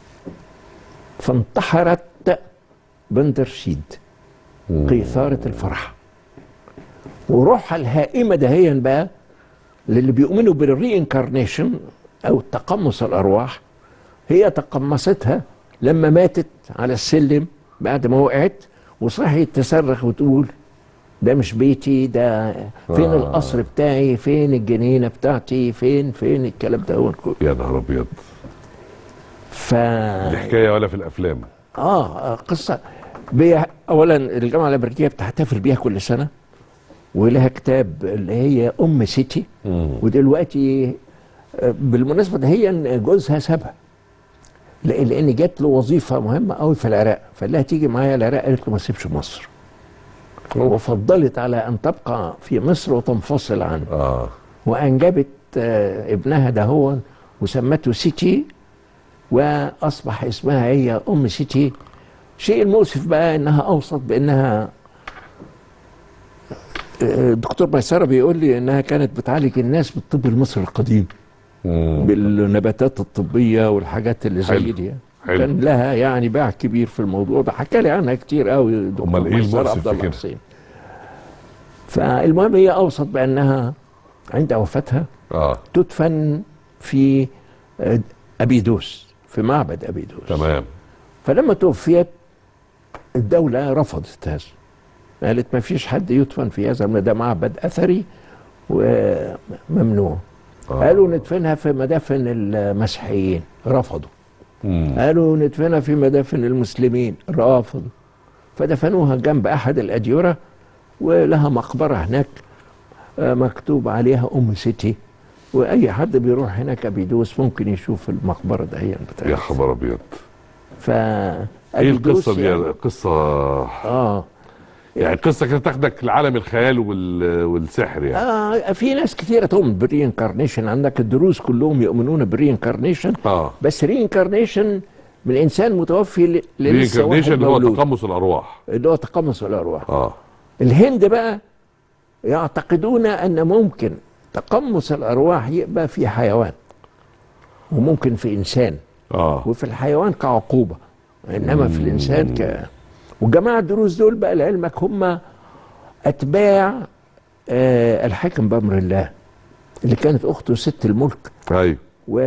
فانتحرت بندرشيد قيثارة الفرح وروحها الهائمة دهيا بقى للي بيؤمنوا بالري انكارنيشن او تقمص الارواح هي تقمصتها لما ماتت على السلم بعد ما وقعت وصحيت تصرخ وتقول ده مش بيتي ده فين آه. القصر بتاعي فين الجنينه بتاعتي فين فين الكلام ده هو كله. يا نهار ابيض ف دي حكايه ولا في الافلام اه آه، قصه بي اولا الجامعه الامريكيه بتحتفل بيها كل سنه ولها كتاب اللي هي ام سيتي ودلوقتي آه، بالمناسبه ده هي إن جوزها سابها لان لان جات له وظيفه مهمه قوي في العراق فقال لها تيجي معايا العراق قالت له ما تسيبش مصر وفضلت على ان تبقى في مصر وتنفصل عنه اه وانجبت آه، ابنها ده هو وسمته سيتي واصبح اسمها هي ام سيتي شيء المؤسف بقى انها اوصت بانها آه، الدكتور ميسره بيقول لي انها كانت بتعالج الناس بالطب المصري القديم مم. بالنباتات الطبيه والحاجات اللي زي حلو. دي حلو. كان لها يعني باع كبير في الموضوع ده حكى لي عنها كتير قوي دكتور أمال إيه ميسرة المؤسف عبد في الله كده؟ حسين فالمهم هي اوصت بانها عند وفاتها اه تدفن في آه، ابيدوس في معبد ابيدوس تمام فلما توفيت الدولة رفضت هذا قالت ما فيش حد يدفن في هذا المكان، ده معبد أثري وممنوع آه. قالوا ندفنها في مدافن المسيحيين رفضوا مم. قالوا ندفنها في مدافن المسلمين رفضوا فدفنوها جنب أحد الأديرة ولها مقبرة هناك آه، مكتوب عليها أم سيتي وأي حد بيروح هناك بيدوس ممكن يشوف المقبرة دهي يا بتاعتها خبر ابيض ف ايه القصه دي يعني- قصه اه يعني قصه كده تاخدك لعالم الخيال وال... والسحر يعني آه في ناس كثيرة تؤمن بالري انكارنيشن عندك الدروز كلهم يؤمنون بالري انكارنيشن اه بس ري انكارنيشن من انسان متوفي ل- للسه واحد رينكارنيشن اللي هو مولود تقمص الارواح اللي هو تقمص الارواح اه الهند بقى يعتقدون ان ممكن تقمص الارواح يبقى في حيوان وممكن في انسان اه وفي الحيوان كعقوبة إنما في الإنسان ك وجماعة الدروز دول بقى لعلمك هم أتباع آه الحاكم بأمر الله اللي كانت أخته ست الملك ايوه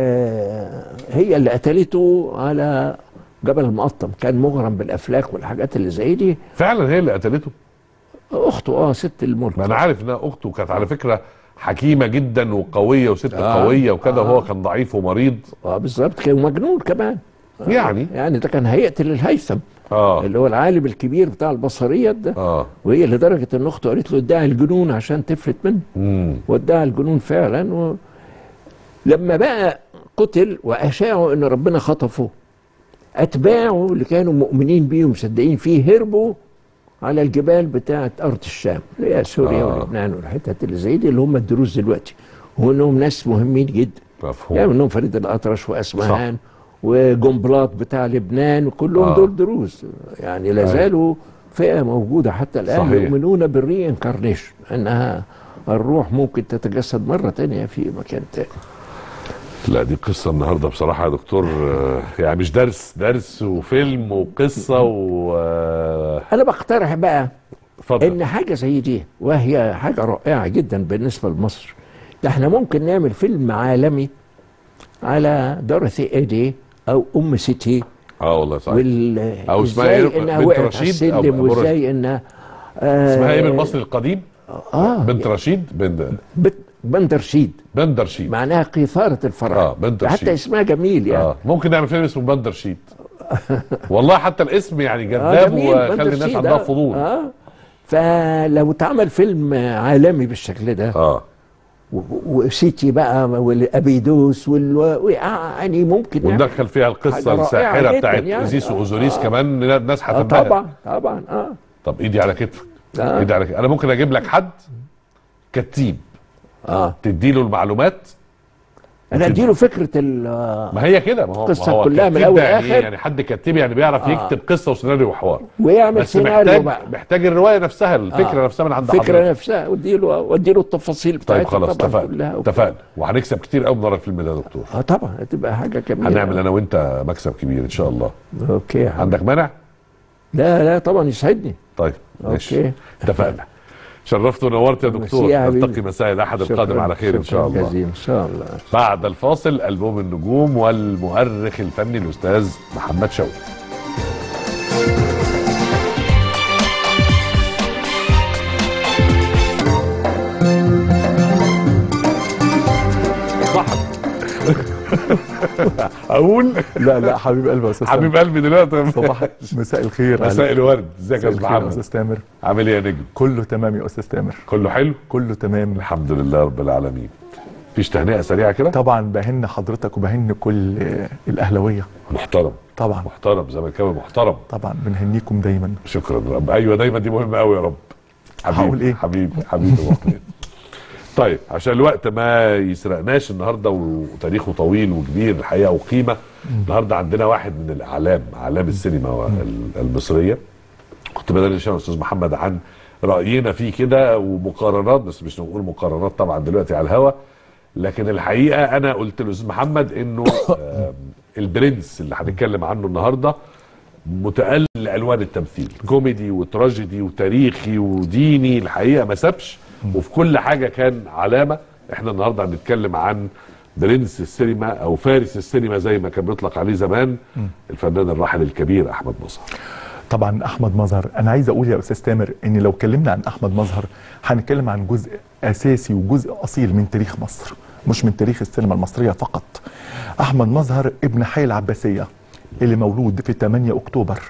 وهي اللي قتلته على جبل المقطم كان مغرم بالأفلاك والحاجات اللي زي دي فعلا هي اللي قتلته أخته آه ست الملك ما انا عارف انها اخته كانت على فكره حكيمه جدا وقويه وست آه. قويه وكده آه. وهو كان ضعيف ومريض آه بالظبط كان مجنون كمان آه يعني. يعني ده كان هيقتل الهيثم اه اللي هو العالم الكبير بتاع البصريات ده اه وهي لدرجة ان اخته قالت له ادعي الجنون عشان تفلت منه امم وادعى الجنون فعلا و... لما بقى قتل واشاعوا ان ربنا خطفه اتباعه اللي كانوا مؤمنين بيه ومصدقين فيه هربوا على الجبال بتاعه ارض الشام اللي هي سوريا آه. ولبنان والحتت اللي زي دي اللي هم الدروز دلوقتي وانهم ناس مهمين جدا مفهوم يعني منهم فريد الاطرش واسمهان وجنبلاط بتاع لبنان وكلهم آه. آه. دول دروز يعني لا أيوة. زالوا فئه موجوده حتى الان صحيح. يؤمنون بالري انكارنيشن انها الروح ممكن تتجسد مره تانية في مكان تاني لا دي قصة النهاردة بصراحة يا دكتور آه، يعني مش درس درس وفيلم وقصة و آه، انا بقترح بقى اتفضل ان حاجه زي دي وهي حاجه رائعه جدا بالنسبه لمصر ده احنا ممكن نعمل فيلم عالمي على دورثي ايدي او ام سيتي اه والله صحيح وال أو اسمها إزاي إيه؟ انها بنت وقعت على رشيد أو السلم أبو رشيد. وازاي انها آه اسمها ايه بالمصري القديم؟ اه بنت رشيد بنت بت بندرشيد بندر شيد معناها قيثارة الفرح آه، بندرشيد. حتى اسمها جميل يعني اه ممكن نعمل فيلم اسمه بندر شيد والله حتى الاسم يعني آه جذاب جميل، وخلي بندر الناس شيد، عندها آه، فضول اه فلو اتعمل فيلم عالمي بالشكل ده اه و- و- وسيتي بقى والابيدوس وال و- يعني ممكن نعمل- وندخل فيها القصة حاجة رائعة الساحرة جداً بتاعت يعني. اوزيس آه، واوزوريس آه. كمان الناس آه هتنبهر طبعا طبعا اه طب ايدي على كتفك آه. ايدي على كتفك انا ممكن اجيب لك حد كتيب اه تديله المعلومات انا أكيد. اديله فكره ال ما هي كده ما هو القصة ما هو كلها من الكاتب الأول ده يعني, للآخر. يعني حد كاتب يعني بيعرف آه. يكتب قصه وسيناريو وحوار ويعمل بس سيناريو محتاج بقى محتاج الروايه نفسها الفكره آه. نفسها من عند الفكره حضرتك نفسها واديله واديله التفاصيل بتاعتها طيب خلاص طبعا اتفقنا كلها اتفقنا وهنكسب كتير قوي من ورا الفيلم ده يا دكتور اه طبعا هتبقى حاجه جميله هنعمل انا وانت مكسب كبير ان شاء الله اوكي يا حبيبي. عندك مانع لا لا طبعا يسعدني طيب ماشي اوكي اتفقنا شرفت ونورت يا دكتور ميرسي يا حبيبي. نلتقي مساء الاحد القادم شكراً- على خير ان شاء شكراً الله جزيلا ان شاء الله بعد الفاصل ألبوم النجوم والمؤرخ الفني الأستاذ محمد شوقي ضحك أقول لا لا حبيب قلبي يا استاذ حبيب قلبي دلوقتي صباح مساء الخير مساء الورد ازيك يا مساء أستاذ الخير يا محمد استاذ تامر عامل ايه يا نجم كله تمام يا استاذ تامر كله حلو كله تمام الحمد لله رب العالمين فيش تهنئة سريعة كده طبعا بهن حضرتك وبهن كل آه، الاهلاويه محترم طبعا محترم زملكاوي محترم طبعا بنهنيكم دايما شكرا يا رب ايوه دايما دي مهمه قوي يا رب حبيبي هقول إيه؟ حبيبي حبيبي أبو حميد. طيب عشان الوقت ما يسرقناش النهارده وتاريخه طويل وكبير الحقيقه وقيمه النهارده عندنا واحد من الاعلام اعلام السينما وال- المصريه كنت بدردش انا الاستاذ محمد عن راينا فيه كده ومقارنات بس مش نقول مقارنات طبعا دلوقتي على الهوا لكن الحقيقه انا قلت للاستاذ محمد انه آم، البرنس اللي هنتكلم عنه النهارده متألق لألوان التمثيل كوميدي وتراجيدي وتاريخي وديني الحقيقة ما سابش وفي كل حاجة كان علامة احنا النهاردة هنتكلم عن برنس السينما او فارس السينما زي ما كان بيطلق عليه زمان الفنان الراحل الكبير احمد مظهر طبعا احمد مظهر انا عايز اقول يا استاذ تامر ان لو اتكلمنا عن احمد مظهر هنتكلم عن جزء اساسي وجزء اصيل من تاريخ مصر مش من تاريخ السينما المصريه فقط احمد مظهر ابن حي العباسيه اللي مولود في 8 اكتوبر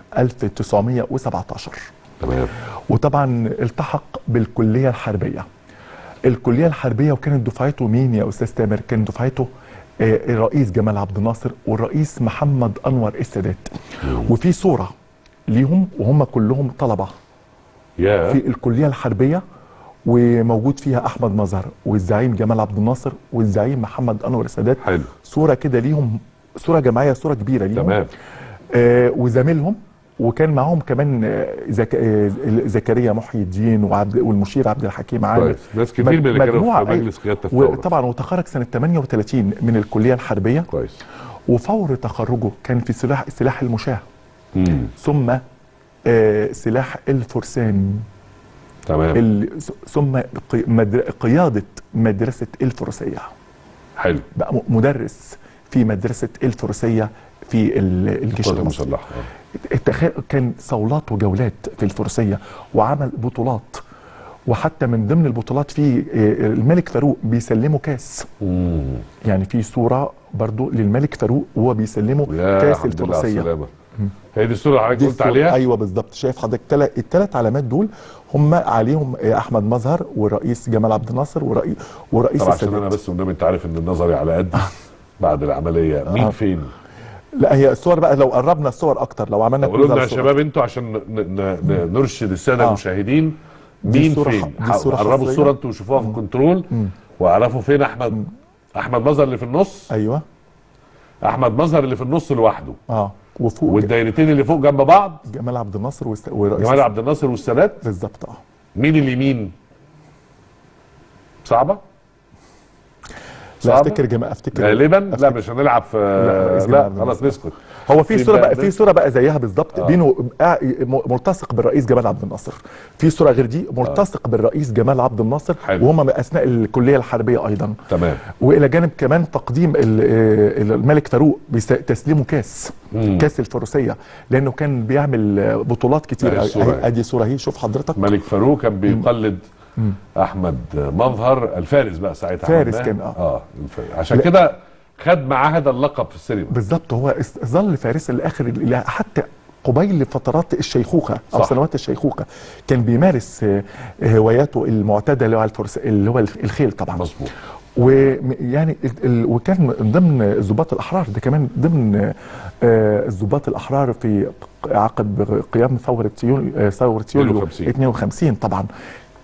1917 تمام وطبعا التحق بالكليه الحربيه الكليه الحربيه وكانت دفعته مين يا استاذ تامر كان دفعته آه، الرئيس جمال عبد الناصر والرئيس محمد انور السادات وفي صوره ليهم وهم كلهم طلبه يا في الكليه الحربيه وموجود فيها احمد مظهر والزعيم جمال عبد الناصر والزعيم محمد انور السادات حلو صوره كده ليهم صوره جماعيه صوره كبيره ليهم تمام آه وزميلهم وكان معاهم كمان آه، زك... آه، زكريا محي الدين وعبد والمشير عبد الحكيم عامر كويس ناس كتير من اللي كانوا مجموعة في أي- مجلس قياده الثوره وطبعا وتخرج سنه 38 من الكليه الحربيه كويس وفور تخرجه كان في سلاح سلاح المشاه مم. ثم آه سلاح الفرسان تمام ال... ثم قي... مدر... قياده مدرسه الفروسيه حلو بقى م- مدرس في مدرسه الفروسيه في ال- الجيش القوات المصري المسلحه آه. التخ... كان صولات وجولات في الفروسيه وعمل بطولات وحتى من ضمن البطولات في آه، الملك فاروق بيسلمه كاس مم. يعني في صوره برضو للملك فاروق وهو بيسلمه يا كاس الحمد لله على الفروسيه السلامه هي دي الصوره اللي حضرتك دي قلت الصورة- عليها ايوه بالظبط شايف حضرتك تل- الثلاث علامات دول هم عليهم آه، احمد مظهر والرئيس جمال عبد الناصر ورئيس ورئيس طبعا عشان انا السادات بس والنبي انت عارف ان النظري على قد بعد العمليه مين آه. فين لا هي الصور بقى لو قربنا الصور اكتر لو عملنا قولوا لنا كلوز يا على الصور. شباب انتوا عشان ن- ن- ن- نرشد الساده آه. المشاهدين دي مين صورة فين ح- دي صورة قربوا حصرية. الصوره انتوا وشوفوها في الكنترول واعرفوا فين احمد احمد مظهر اللي في النص ايوه احمد مظهر اللي في النص لوحده اه وفوق والدايرتين اللي فوق جنب بعض جمال عبد الناصر والس- ورئيس جمال عبد الناصر والسادات بالظبط اه مين اليمين صعبه لا صعبة؟ افتكر جمال افتكر غالبا لا أفتكر. مش هنلعب في رئيس جمال لا عبد خلاص نسكت هو في في صوره بقى- بقى في صوره بقى زيها بالظبط بينه آه، م- ملتصق بالرئيس جمال عبد الناصر في صوره غير دي ملتصق بالرئيس جمال عبد الناصر حلو. وهم اثناء الكليه الحربيه ايضا تمام والى جانب كمان تقديم ال- آه، الملك فاروق بس- تسليمه كاس مم. كاس الفروسيه لانه كان بيعمل آه، بطولات كتير أهي الصورة أهي- أهي. ادي صوره اهي شوف حضرتك ملك فاروق كان بيقلد احمد مظهر الفارس بقى ساعتها فارس عملناه. كان، آه. اه الف- عشان لا. كده خد معاه هذا اللقب في السينما بالظبط هو است- ظل فارسا لاخر ال- حتى قبيل فترات الشيخوخه او صح. سنوات الشيخوخه كان بيمارس آه، هواياته المعتاده اللي هو الفرس اللي هو الخيل طبعا مظبوط ويعني ال- ال- وكان من ضمن الضباط الاحرار ده كمان ضمن آه، الضباط الاحرار في عقب قيام ثوره يوليو آه، ثوره يوليو 52. 52 طبعا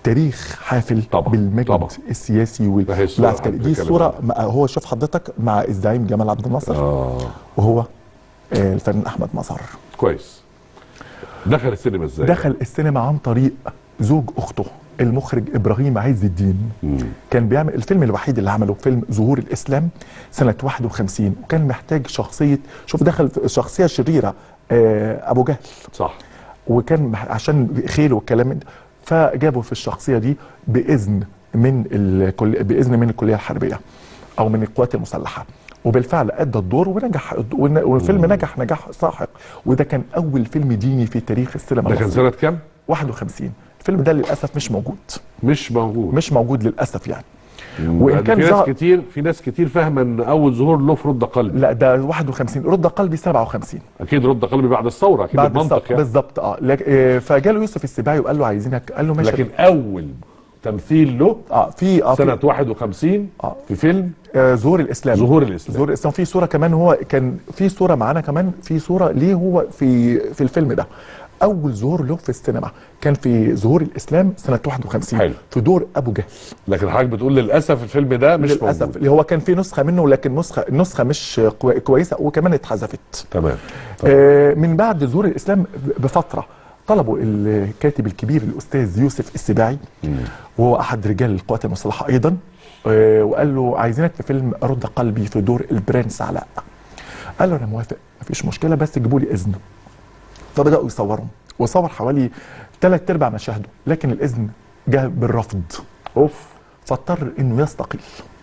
تاريخ حافل طبعاً، بالمجد طبعاً. السياسي وال- ده هي الصورة والعسكري اللي دي بنتكلم الصوره عنها. مع- هو شوف حضرتك مع الزعيم جمال عبد الناصر اه وهو آه، الفنان احمد مظهر كويس دخل السينما ازاي دخل السينما عن طريق زوج اخته المخرج ابراهيم عز الدين مم. كان بيعمل الفيلم الوحيد اللي عمله فيلم ظهور الاسلام سنه 51 وكان محتاج شخصيه شوف دخل في شخصيه شريره آه، ابو جهل صح وكان مح- عشان خيل والكلام من ده فجابوا في الشخصيه دي باذن من الكل باذن من الكليه الحربيه او من القوات المسلحه وبالفعل ادى الدور ونجح ون- والفيلم نجح نجاح ساحق وده كان اول فيلم ديني في تاريخ السينما ده كان المصرية. سنه كام 51 الفيلم ده للاسف مش موجود مش موجود مش موجود للاسف يعني مم. وإن لأن كان في ناس ظهر- كتير في ناس كتير فاهمه ان اول ظهور له في رد قلبي لا ده 51 رد قلبي 57 اكيد رد قلبي بعد الثوره اكيد بعد بالمنطق السبق يعني بالظبط اه لك- آه، فجاله يوسف السباعي وقال له عايزينك قال له ماشي لكن اول تمثيل له اه في اه سنه في 51 آه. في فيلم آه ظهور الاسلام ظهور الاسلام ظهور الاسلام في صوره كمان هو كان في صوره معانا كمان في صوره ليه هو في في الفيلم ده اول ظهور له في السينما كان في ظهور الاسلام سنه 51 حلو. في دور ابو جهل لكن حضرتك بتقول للاسف الفيلم ده مش للاسف موجود اللي هو كان في نسخه منه لكن نسخه النسخه مش كوي- كويسه وكمان اتحذفت تمام آه، من بعد ظهور الاسلام بفتره طلبوا الكاتب الكبير الاستاذ يوسف السباعي وهو احد رجال القوات المسلحه ايضا آه، وقال له عايزينك في فيلم رد قلبي في دور البرنس علاء قال له انا موافق مفيش مشكله بس جيبوا لي اذن فبداوا يصوروا وصور حوالي ثلاث ارباع مشاهده لكن الاذن جاء بالرفض اوف فاضطر انه يستقيل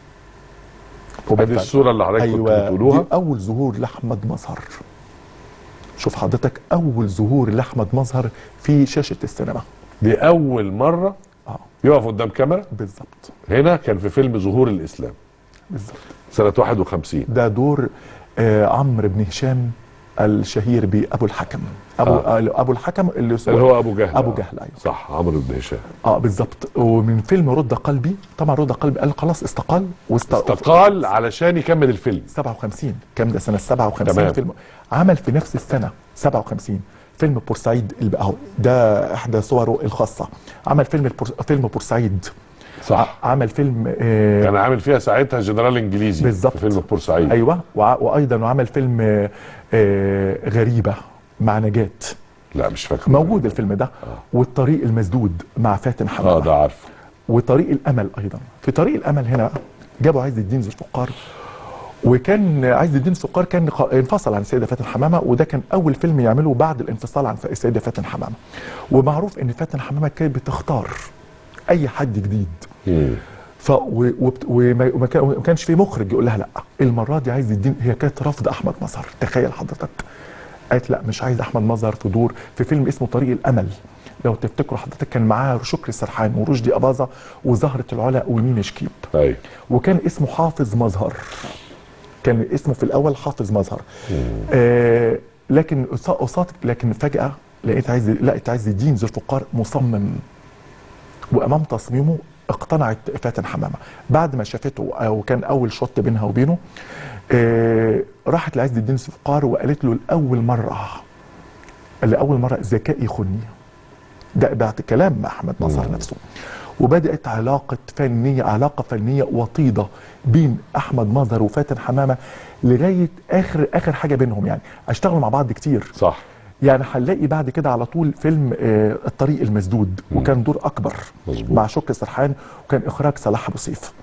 هذه وبالفعل- الصوره اللي حضرتك كنت ايوه بتقولوها دي اول ظهور لاحمد مظهر شوف حضرتك اول ظهور لاحمد مظهر في شاشه السينما دي اول مره اه يقف قدام كاميرا بالظبط هنا كان في فيلم ظهور الاسلام بالظبط سنه 51 ده دور آه عمرو بن هشام الشهير بابو الحكم ابو آه. آه. ابو الحكم اللي, اللي هو ابو جهل ابو آه. جهل ايوه صح عمرو بن هشام اه بالظبط ومن فيلم رد قلبي طبعا رد قلبي قال خلاص استقال واست... استقال علشان يكمل الفيلم 57 كام ده سنه 57 تمام. فيلم عمل في نفس السنه 57 فيلم بورسعيد اللي اهو ده احدى صوره الخاصه عمل فيلم البور... فيلم بورسعيد صح ع- عمل فيلم آه كان عامل فيها ساعتها جنرال انجليزي بالظبط. في فيلم بورسعيد ايوه وع... وايضا وعمل فيلم آه آه غريبه مع نجاة لا مش فاكر موجود الفيلم ده والطريق المسدود مع فاتن حمامه اه ده عارفه وطريق الامل ايضا في طريق الامل هنا بقى جابوا عز الدين ذو الفقار وكان عز الدين الفقار كان خ- انفصل عن السيده فاتن حمامه وده كان اول فيلم يعمله بعد الانفصال عن السيده فاتن حمامه ومعروف ان فاتن حمامه كانت بتختار اي حد جديد مم. ف و- وبت- وما وما كان- وما كانش في مخرج يقول لها لا المره دي عايز الدين هي كانت رافضه احمد مظهر تخيل حضرتك قالت لا مش عايز احمد مظهر في دور في فيلم اسمه طريق الامل لو تفتكروا حضرتك كان معاه شكري سرحان ورشدي اباظه وزهره العلا وميمي شكيب ايوه وكان اسمه حافظ مظهر كان اسمه في الاول حافظ مظهر آه لكن قصا- قصاد لكن فجاه لقيت عايز لقيت عايز الدين ذو الفقار مصمم وامام تصميمه اقتنعت فاتن حمامه بعد ما شافته او كان اول شوت بينها وبينه آه راحت لعز الدين ذو الفقار وقالت له لاول مره لاول مره ذكائي يخني ده بعد كلام مع احمد مظهر نفسه وبدات علاقه فنيه علاقه فنيه وطيده بين احمد مظهر وفاتن حمامه لغايه اخر اخر حاجه بينهم يعني اشتغلوا مع بعض كتير صح يعني هنلاقي بعد كده على طول فيلم آه الطريق المسدود وكان دور اكبر مظبوط. مع شكري سرحان وكان اخراج صلاح ابو سيف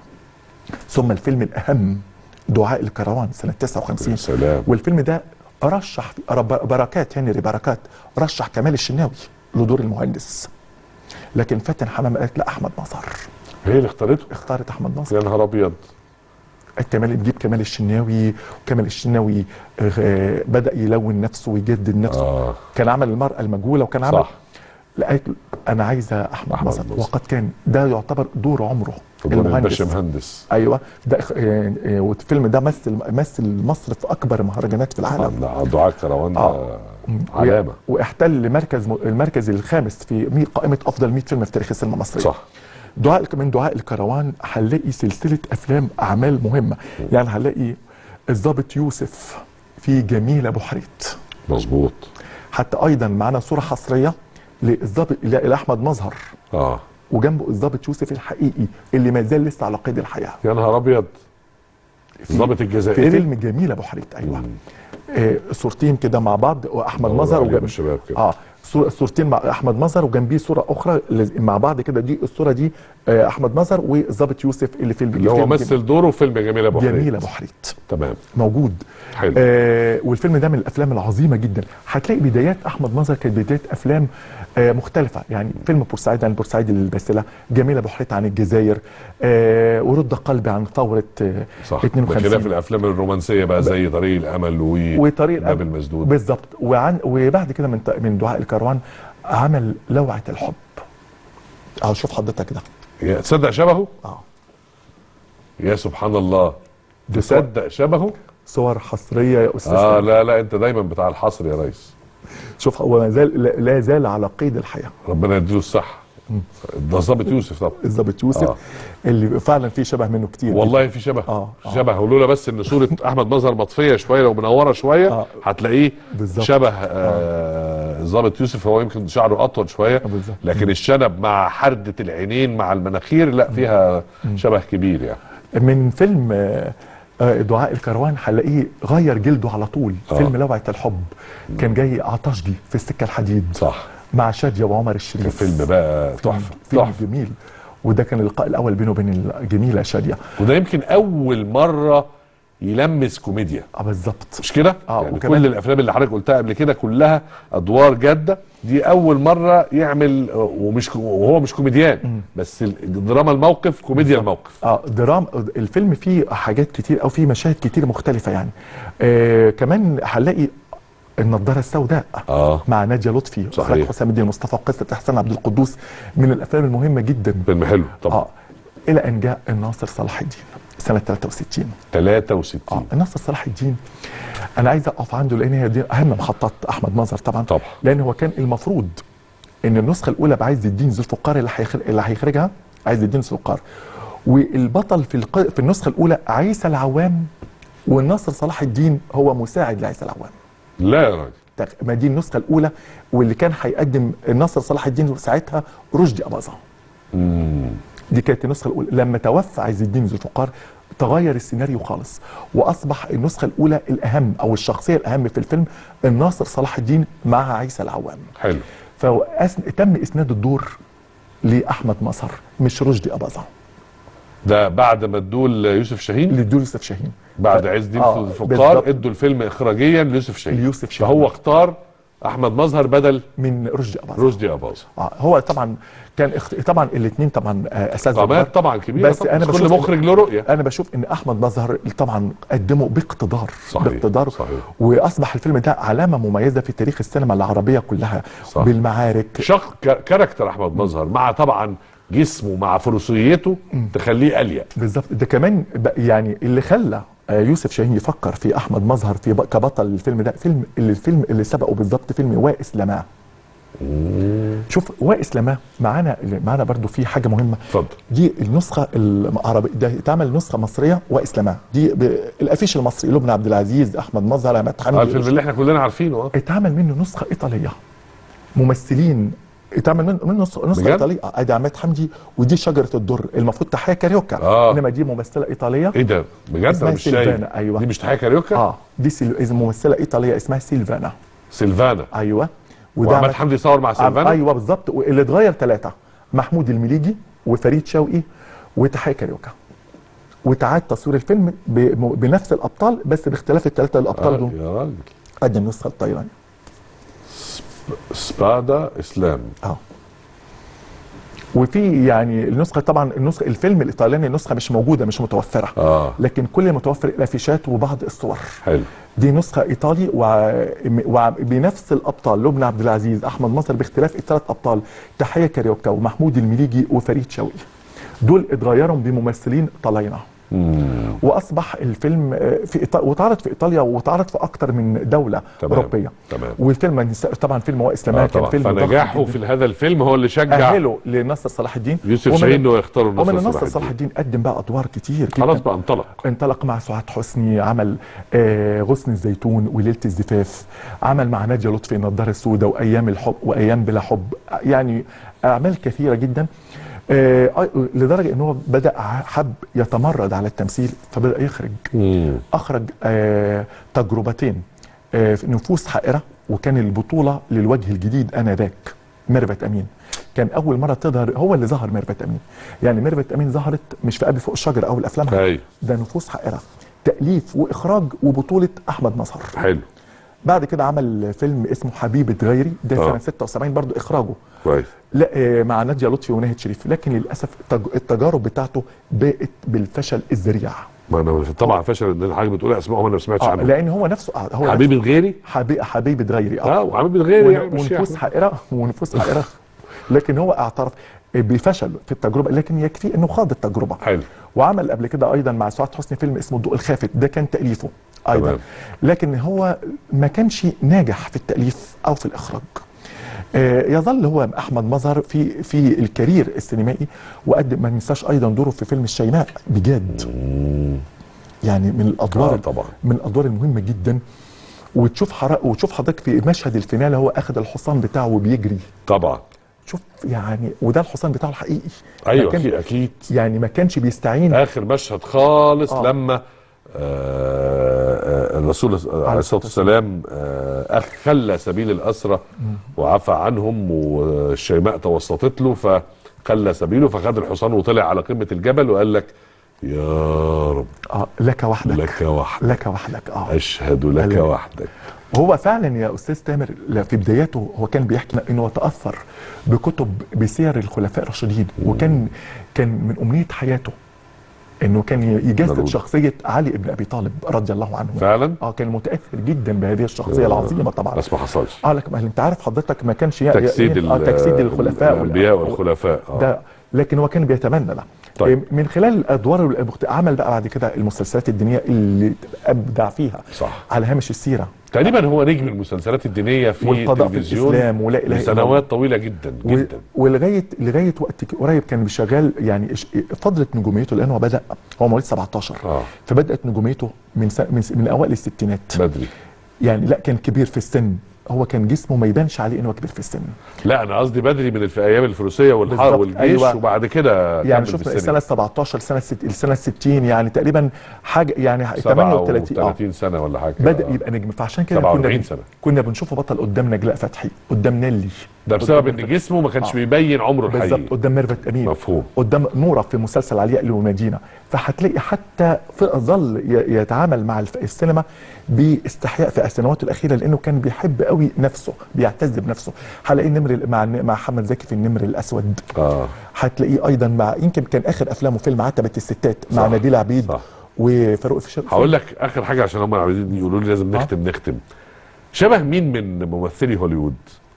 ثم الفيلم الاهم دعاء الكروان سنه 59 يا سلام. والفيلم ده رشح رب- بركات هنري بركات رشح كمال الشناوي لدور المهندس لكن فاتن حمامه قالت لا احمد مظهر هي اللي اختارته اختارت احمد مظهر يا نهار ابيض كمال نجيب كمال الشناوي وكمال الشناوي آه، بدا يلون نفسه ويجدد نفسه اه كان عمل المرأة المجهولة وكان عمل صح لقيت أنا عايزة أحمد أحمد مظهر مظهر. وقد كان ده يعتبر دور عمره ربنا المهندس الباشا مهندس أيوه ده إخ- آه، آه، والفيلم ده مثل مثل مصر في أكبر مهرجانات في العالم آه، دعاء كروان ده آه. علامه واحتل مركز المركز الخامس في مي- قائمة أفضل 100 فيلم في تاريخ السينما المصرية صح دعاء من دعاء الكروان هنلاقي سلسلة أفلام أعمال مهمة يعني هنلاقي الضابط يوسف في جميلة بحريت مظبوط حتى ايضا معنا صوره حصريه للضابط ل- لاحمد مظهر اه وجنبه الضابط يوسف الحقيقي اللي ما زال لسه على قيد الحياه يا نهار ابيض الضابط في الجزائري فيلم جميل ابو حريت ايوه مم. آه صورتين كده مع بعض واحمد الله مظهر عليهم وجنب الشباب كده. اه صور- صورتين مع احمد مظهر وجنبيه صوره اخرى لز- مع بعض كده دي الصوره دي آه احمد مظهر والضابط يوسف اللي في اللي هو فيلم مثل دوره في فيلم جميل ابو حريت جميل ابو حريت تمام موجود حلو آه والفيلم ده من الافلام العظيمه جدا هتلاقي بدايات احمد مظهر كانت بدايات افلام آه مختلفه يعني فيلم بورسعيد عن بورسعيد الباسله جميل ابو حريت عن الجزائر آه ورد قلبي عن ثوره آه صح بخلاف 52 الافلام الرومانسيه بقى زي طريق الامل و وطريق باب الأب- المسدود بالظبط وعن وبعد كده من من دعاء الكروان عمل لوعه الحب اهو شوف حضرتك ده يا- تصدق شبهه اه يا سبحان الله دي صور, تصدق شبهه صور حصريه يا استاذ اه آه لا لا انت دايما بتاع الحصر يا ريس شوف هو ما زال لا- لا زال على قيد الحياه ربنا يديله الصحه ده ظابط يوسف طبعا الضابط يوسف آه. آه. اللي فعلا في شبه منه كتير والله في شبه آه، آه. شبه ولولا بس ان صوره احمد مظهر مطفيه شويه لو منوره شويه آه. هتلاقيه بالظبط. شبه آه الظابط يوسف هو يمكن شعره اطول شويه آه، بالظبط. لكن الشنب مع حرده العينين مع المناخير لا فيها شبه كبير يعني من فيلم آه، آه، دعاء الكروان هنلاقيه غير جلده على طول آه. فيلم لوعه الحب كان جاي عطشجي في السكه الحديد صح مع شاديه وعمر الشريف فيلم بقى تحفه فيلم تحفه جميل وده كان اللقاء الاول بينه وبين الجميله شاديه وده يمكن اول مره يلمس كوميديا اه بالظبط مش كده؟ آه، يعني وكمان- كل الافلام اللي حضرتك قلتها قبل كده كلها ادوار جاده دي اول مره يعمل ومش وهو مش كوميديان بس الدراما الموقف كوميديا الموقف اه درام الفيلم فيه حاجات كتير او فيه مشاهد كتير مختلفه يعني آه كمان هنلاقي النضاره السوداء اه مع ناديه لطفي صحيح. اخراج حسام الدين مصطفى وقصه احسان عبد القدوس من الافلام المهمه جدا فيلم حلو طبعا اه الى ان جاء الناصر صلاح الدين سنه 63 63 اه الناصر صلاح الدين انا عايز اقف عنده لان هي دي اهم محطات احمد مظهر طبعا طبعا. لان هو كان المفروض ان النسخه الاولى بعز الدين ذو الفقار اللي هيخرج اللي هيخرجها عز الدين ذو الفقار والبطل في الق... في النسخه الاولى عيسى العوام والناصر صلاح الدين هو مساعد لعيسى العوام لا يا راجل تخ- ما دي النسخه الاولى واللي كان هيقدم الناصر صلاح الدين ساعتها رشدي اباظه مم. دي كانت النسخه الاولى لما توفى عز الدين ذو الفقار تغير السيناريو خالص واصبح النسخه الاولى الاهم او الشخصيه الاهم في الفيلم الناصر صلاح الدين مع عيسى العوام حلو فتم اسناد الدور لاحمد مظهر مش رشدي اباظه ده بعد ما ادوه ليوسف شاهين للدور يوسف شاهين بعد ف- عز الدين آه، الفقار بالظبط. ادوا الفيلم اخراجيا ليوسف شاهين ليوسف شاهين. فهو اختار احمد مظهر بدل من رشدي اباظه رشدي اباظه آه هو طبعا كان اخت... طبعا الاثنين طبعا آه، اساتذه كبار. قامات طبعا كبيره بس طبعاً. انا كل بشوف مخرج له رؤيه انا بشوف ان احمد مظهر طبعا قدمه باقتدار صحيح، باقتدار صحيح. واصبح الفيلم ده علامه مميزه في تاريخ السينما العربيه كلها صح. بالمعارك شخص ك- كاركتر احمد مظهر مع طبعا جسمه مع فروسيته تخليه اليق بالظبط ده كمان ب- يعني اللي خلى آه، يوسف شاهين يفكر في احمد مظهر في ب- كبطل الفيلم ده فيلم اللي الفيلم اللي سبقه بالظبط فيلم وائس لماه شوف وائس لماه معانا معانا برضو في حاجه مهمه اتفضل دي النسخه العربيه ده اتعمل نسخه مصريه واسلامها دي ب... الافيش المصري لبنى عبد العزيز احمد مظهر عماد آه حمدي الفيلم اللي احنا كلنا عارفينه اه اتعمل منه نسخه ايطاليه ممثلين اتعمل منه منه نسخه نسخة بجد؟ ايطاليه آه، ادي عماد حمدي ودي شجره الدر المفروض تحيا كاريوكا آه. انما دي ممثله ايطاليه ايه ده بجد اسمها انا مش شايف سيلفانا، أيوة. دي مش تحية كاريوكا اه دي سيل... ممثله ايطاليه اسمها سيلفانا سيلفانا ايوه وعماد عماد- حمدي صور مع عم- سيلفانا ايوه بالظبط واللي اتغير ثلاثه محمود المليجي وفريد شوقي وتحية كاريوكا وتعاد تصوير الفيلم ب... بنفس الابطال بس باختلاف الثلاثه الابطال آه دول يا راجل قدم النسخه الطيرانيه سبادا اسلام اه وفي يعني النسخه طبعا النسخه الفيلم الايطالياني النسخه مش موجوده مش متوفره اه لكن كل متوفر الافيشات وبعض الصور حلو دي نسخه ايطالي وبنفس الابطال لبنى عبد العزيز احمد مصر باختلاف الثلاث ابطال تحيه كاريوكا ومحمود المليجي وفريد شوقي دول اتغيروا بممثلين طالعين مم. واصبح الفيلم آه، في إيطاليا واتعرض في ايطاليا واتعرض في اكتر من دوله تمام. اوروبيه تمام. والفيلم ما ننسى- طبعا فيلم وائس آه لما كان طبعا فيلم ضخم فنجاحه جداً. في هذا الفيلم هو اللي شجع اهله لنصر صلاح الدين يوسف ومن- شاهين انه يختار ومن النصر النصر صلاح صلاح الدين الدين قدم بقى ادوار كتير جدا خلاص بقى انطلق انطلق مع سعاد حسني عمل آه غصن الزيتون وليله الزفاف عمل مع ناديه لطفي النضاره السوداء وايام الحب وايام بلا حب يعني اعمال كثيره جدا آه آه، لدرجه ان هو بدا حب يتمرد على التمثيل فبدا يخرج مم. اخرج آه تجربتين آه في نفوس حائره وكان البطوله للوجه الجديد انذاك ميرفت امين كان اول مره تظهر هو اللي ظهر ميرفت امين يعني ميرفت امين ظهرت مش في ابي فوق الشجره او الافلام أيوة. ده نفوس حائره تاليف واخراج وبطوله احمد مظهر حلو بعد كده عمل فيلم اسمه حبيبه غيري ده آه. سنه 76 برضو اخراجه كويس لا آه، مع ناديه لطفي وناهد شريف لكن للاسف التج- التجارب بتاعته باءت بالفشل الذريع ما انا طبعا فشل ان حضرتك بتقول اسمائهم انا ما سمعتش آه عنهم لان هو نفسه آه، هو حبيبي غيري حبيبي حبيبه غيري اه وحبيبي غيري يعني ون- مش ونفوس حائره ونفوس حائره لكن هو اعترف بفشل في التجربه لكن يكفي انه خاض التجربه حلو وعمل قبل كده ايضا مع سعاد حسني فيلم اسمه الضوء الخافت ده كان تاليفه ايضا تمام. لكن هو ما كانش ناجح في التاليف او في الاخراج آه، يظل هو احمد مظهر في في الكارير السينمائي وقدم ما ننساش ايضا دوره في فيلم الشيماء بجد يعني من الادوار آه، طبعا. من الادوار المهمه جدا وتشوف حرق وتشوف حضرتك في مشهد الفينال هو اخذ الحصان بتاعه وبيجري طبعا شوف يعني وده الحصان بتاعه الحقيقي ما ايوه كان اكيد اكيد يعني ما كانش بيستعين اخر مشهد خالص آه. لما آه، آه، الرسول عليه الصلاه والسلام آه، أخ- خلى سبيل الاسرى وعفى عنهم والشيماء توسطت له فخلى سبيله فخد الحصان وطلع على قمه الجبل وقال لك يا رب اه لك وحدك لك وحدك لك وحدك اه اشهد لك قال- وحدك هو فعلا يا استاذ تامر لا، في بداياته هو كان بيحكي انه تاثر بكتب بسير الخلفاء الراشدين وكان كان من امنيه حياته انه كان يجسد ضروري. شخصيه علي بن ابي طالب رضي الله عنه فعلا اه كان متاثر جدا بهذه الشخصيه العظيمه طبعا بس ما حصلش اه لكن ما انت عارف حضرتك ما كانش ي- تجسيد ي- آه ال- تجسيد الخلفاء وال- الانبياء والخلفاء آه. ده لكن هو كان بيتمنى ده طيب. من خلال الادوار المخت... عمل بقى بعد كده المسلسلات الدينيه اللي ابدع فيها صح. على هامش السيره تقريبا هو نجم المسلسلات الدينيه في والقضاء في التلفزيون الإسلام ولا إله إلا الله. لسنوات طويله جدا و... جدا ولغايه لغايه وقت ك- قريب كان شغال يعني إش- فضلت نجوميته لانه هو بدا هو مواليد 17 اه فبدات نجوميته من س... من, س... من اوائل الستينات بدري يعني لا كان كبير في السن هو كان جسمه ما يبانش عليه انه كبير في السن لا انا قصدي بدري من الف- ايام الفروسيه والحرب بالظبط، والجيش أيوة. وبعد كده يعني كمل شوف في السنه 17 سنه ست... السنه 60 يعني تقريبا حاجه يعني 38 اه 37 سنه ولا حاجه بدا يبقى نجم فعشان كده كنا 47 بن... سنة. كنا بنشوفه بطل قدام نجلاء فتحي قدام نيلي ده بسبب قدام ان جسمه ما كانش آه. بيبين عمره الحقيقي بالظبط قدام ميرفت امين مفهوم. قدام نوره في مسلسل علياء لونادينا فهتلاقي حتى في ظل ي- يتعامل مع الف- السينما باستحياء في السنوات الاخيره لانه كان بيحب قوي نفسه بيعتز بنفسه هلاقي النمر ال- مع مع محمد زكي في النمر الاسود اه هتلاقيه ايضا مع يمكن كان اخر افلامه فيلم عتبه الستات مع صح، نبيل عبيد صح. وفاروق فيشر هقول لك اخر حاجه عشان هم عايزين يقولوا لي لازم نختم نختم شبه مين من ممثلي هوليوود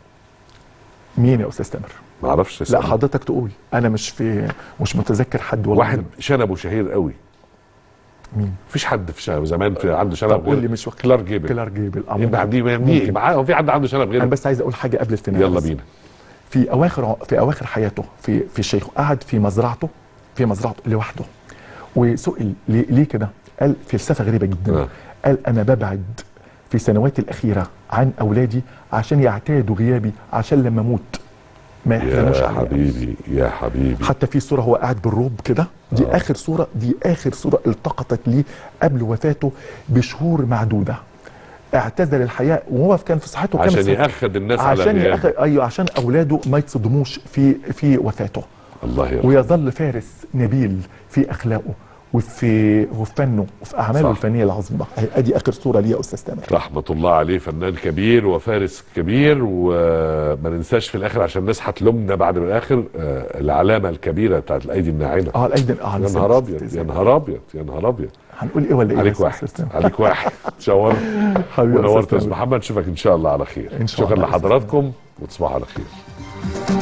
مين يا استاذ تامر؟ ما اعرفش لا اسمه. حضرتك تقول انا مش في مش متذكر حد والله واحد شنبه شهير قوي مين؟ مفيش حد في شنب زمان في عنده شنب طب قول لي غير مش واخد- كلار جيبل كلار جيبل آه، يبقى ممكن. عندي مين ممكن. معاه هو في حد عنده شنب انا غير بس عايز اقول حاجه قبل الفينال يلا بس. بينا في اواخر في اواخر حياته في في الشيخ قعد في مزرعته في مزرعته لوحده وسئل ليه, ليه كده؟ قال فلسفه غريبه جدا آه. قال انا ببعد في سنواتي الاخيره عن اولادي عشان يعتادوا غيابي عشان لما اموت ما يحزنوش يا عليا حبيبي يا حبيبي حتى في صوره هو قاعد بالروب كده دي آه. اخر صوره دي اخر صوره التقطت ليه قبل وفاته بشهور معدوده اعتزل الحياه وهو كان في صحته كان عشان في- ياخد الناس على عشان غيابه. يأخذ ايوه عشان اولاده ما يتصدموش في في وفاته الله يرحمه ويظل فارس نبيل في اخلاقه وفي وفي فنه وفي اعماله صح. الفنيه العظيمه ادي اخر صوره ليه يا استاذ تامر رحمة الله عليه فنان كبير وفارس كبير وما ننساش في الاخر عشان الناس هتلومنا بعد من الاخر آه، العلامة الكبيرة بتاعت الايدي الناعمة اه الايدي اه يا نهار ابيض يا نهار ابيض يا نهار ابيض هنقول ايه ولا ايه عليك بس يا واحد أستاذ تامر؟ عليك واحد تشورت حبيبي يا ونورت أستاذ يا أستاذ تامر. محمد نشوفك ان شاء الله على خير إن شاء شكرا الله يا أستاذ لحضراتكم وتصبحوا على خير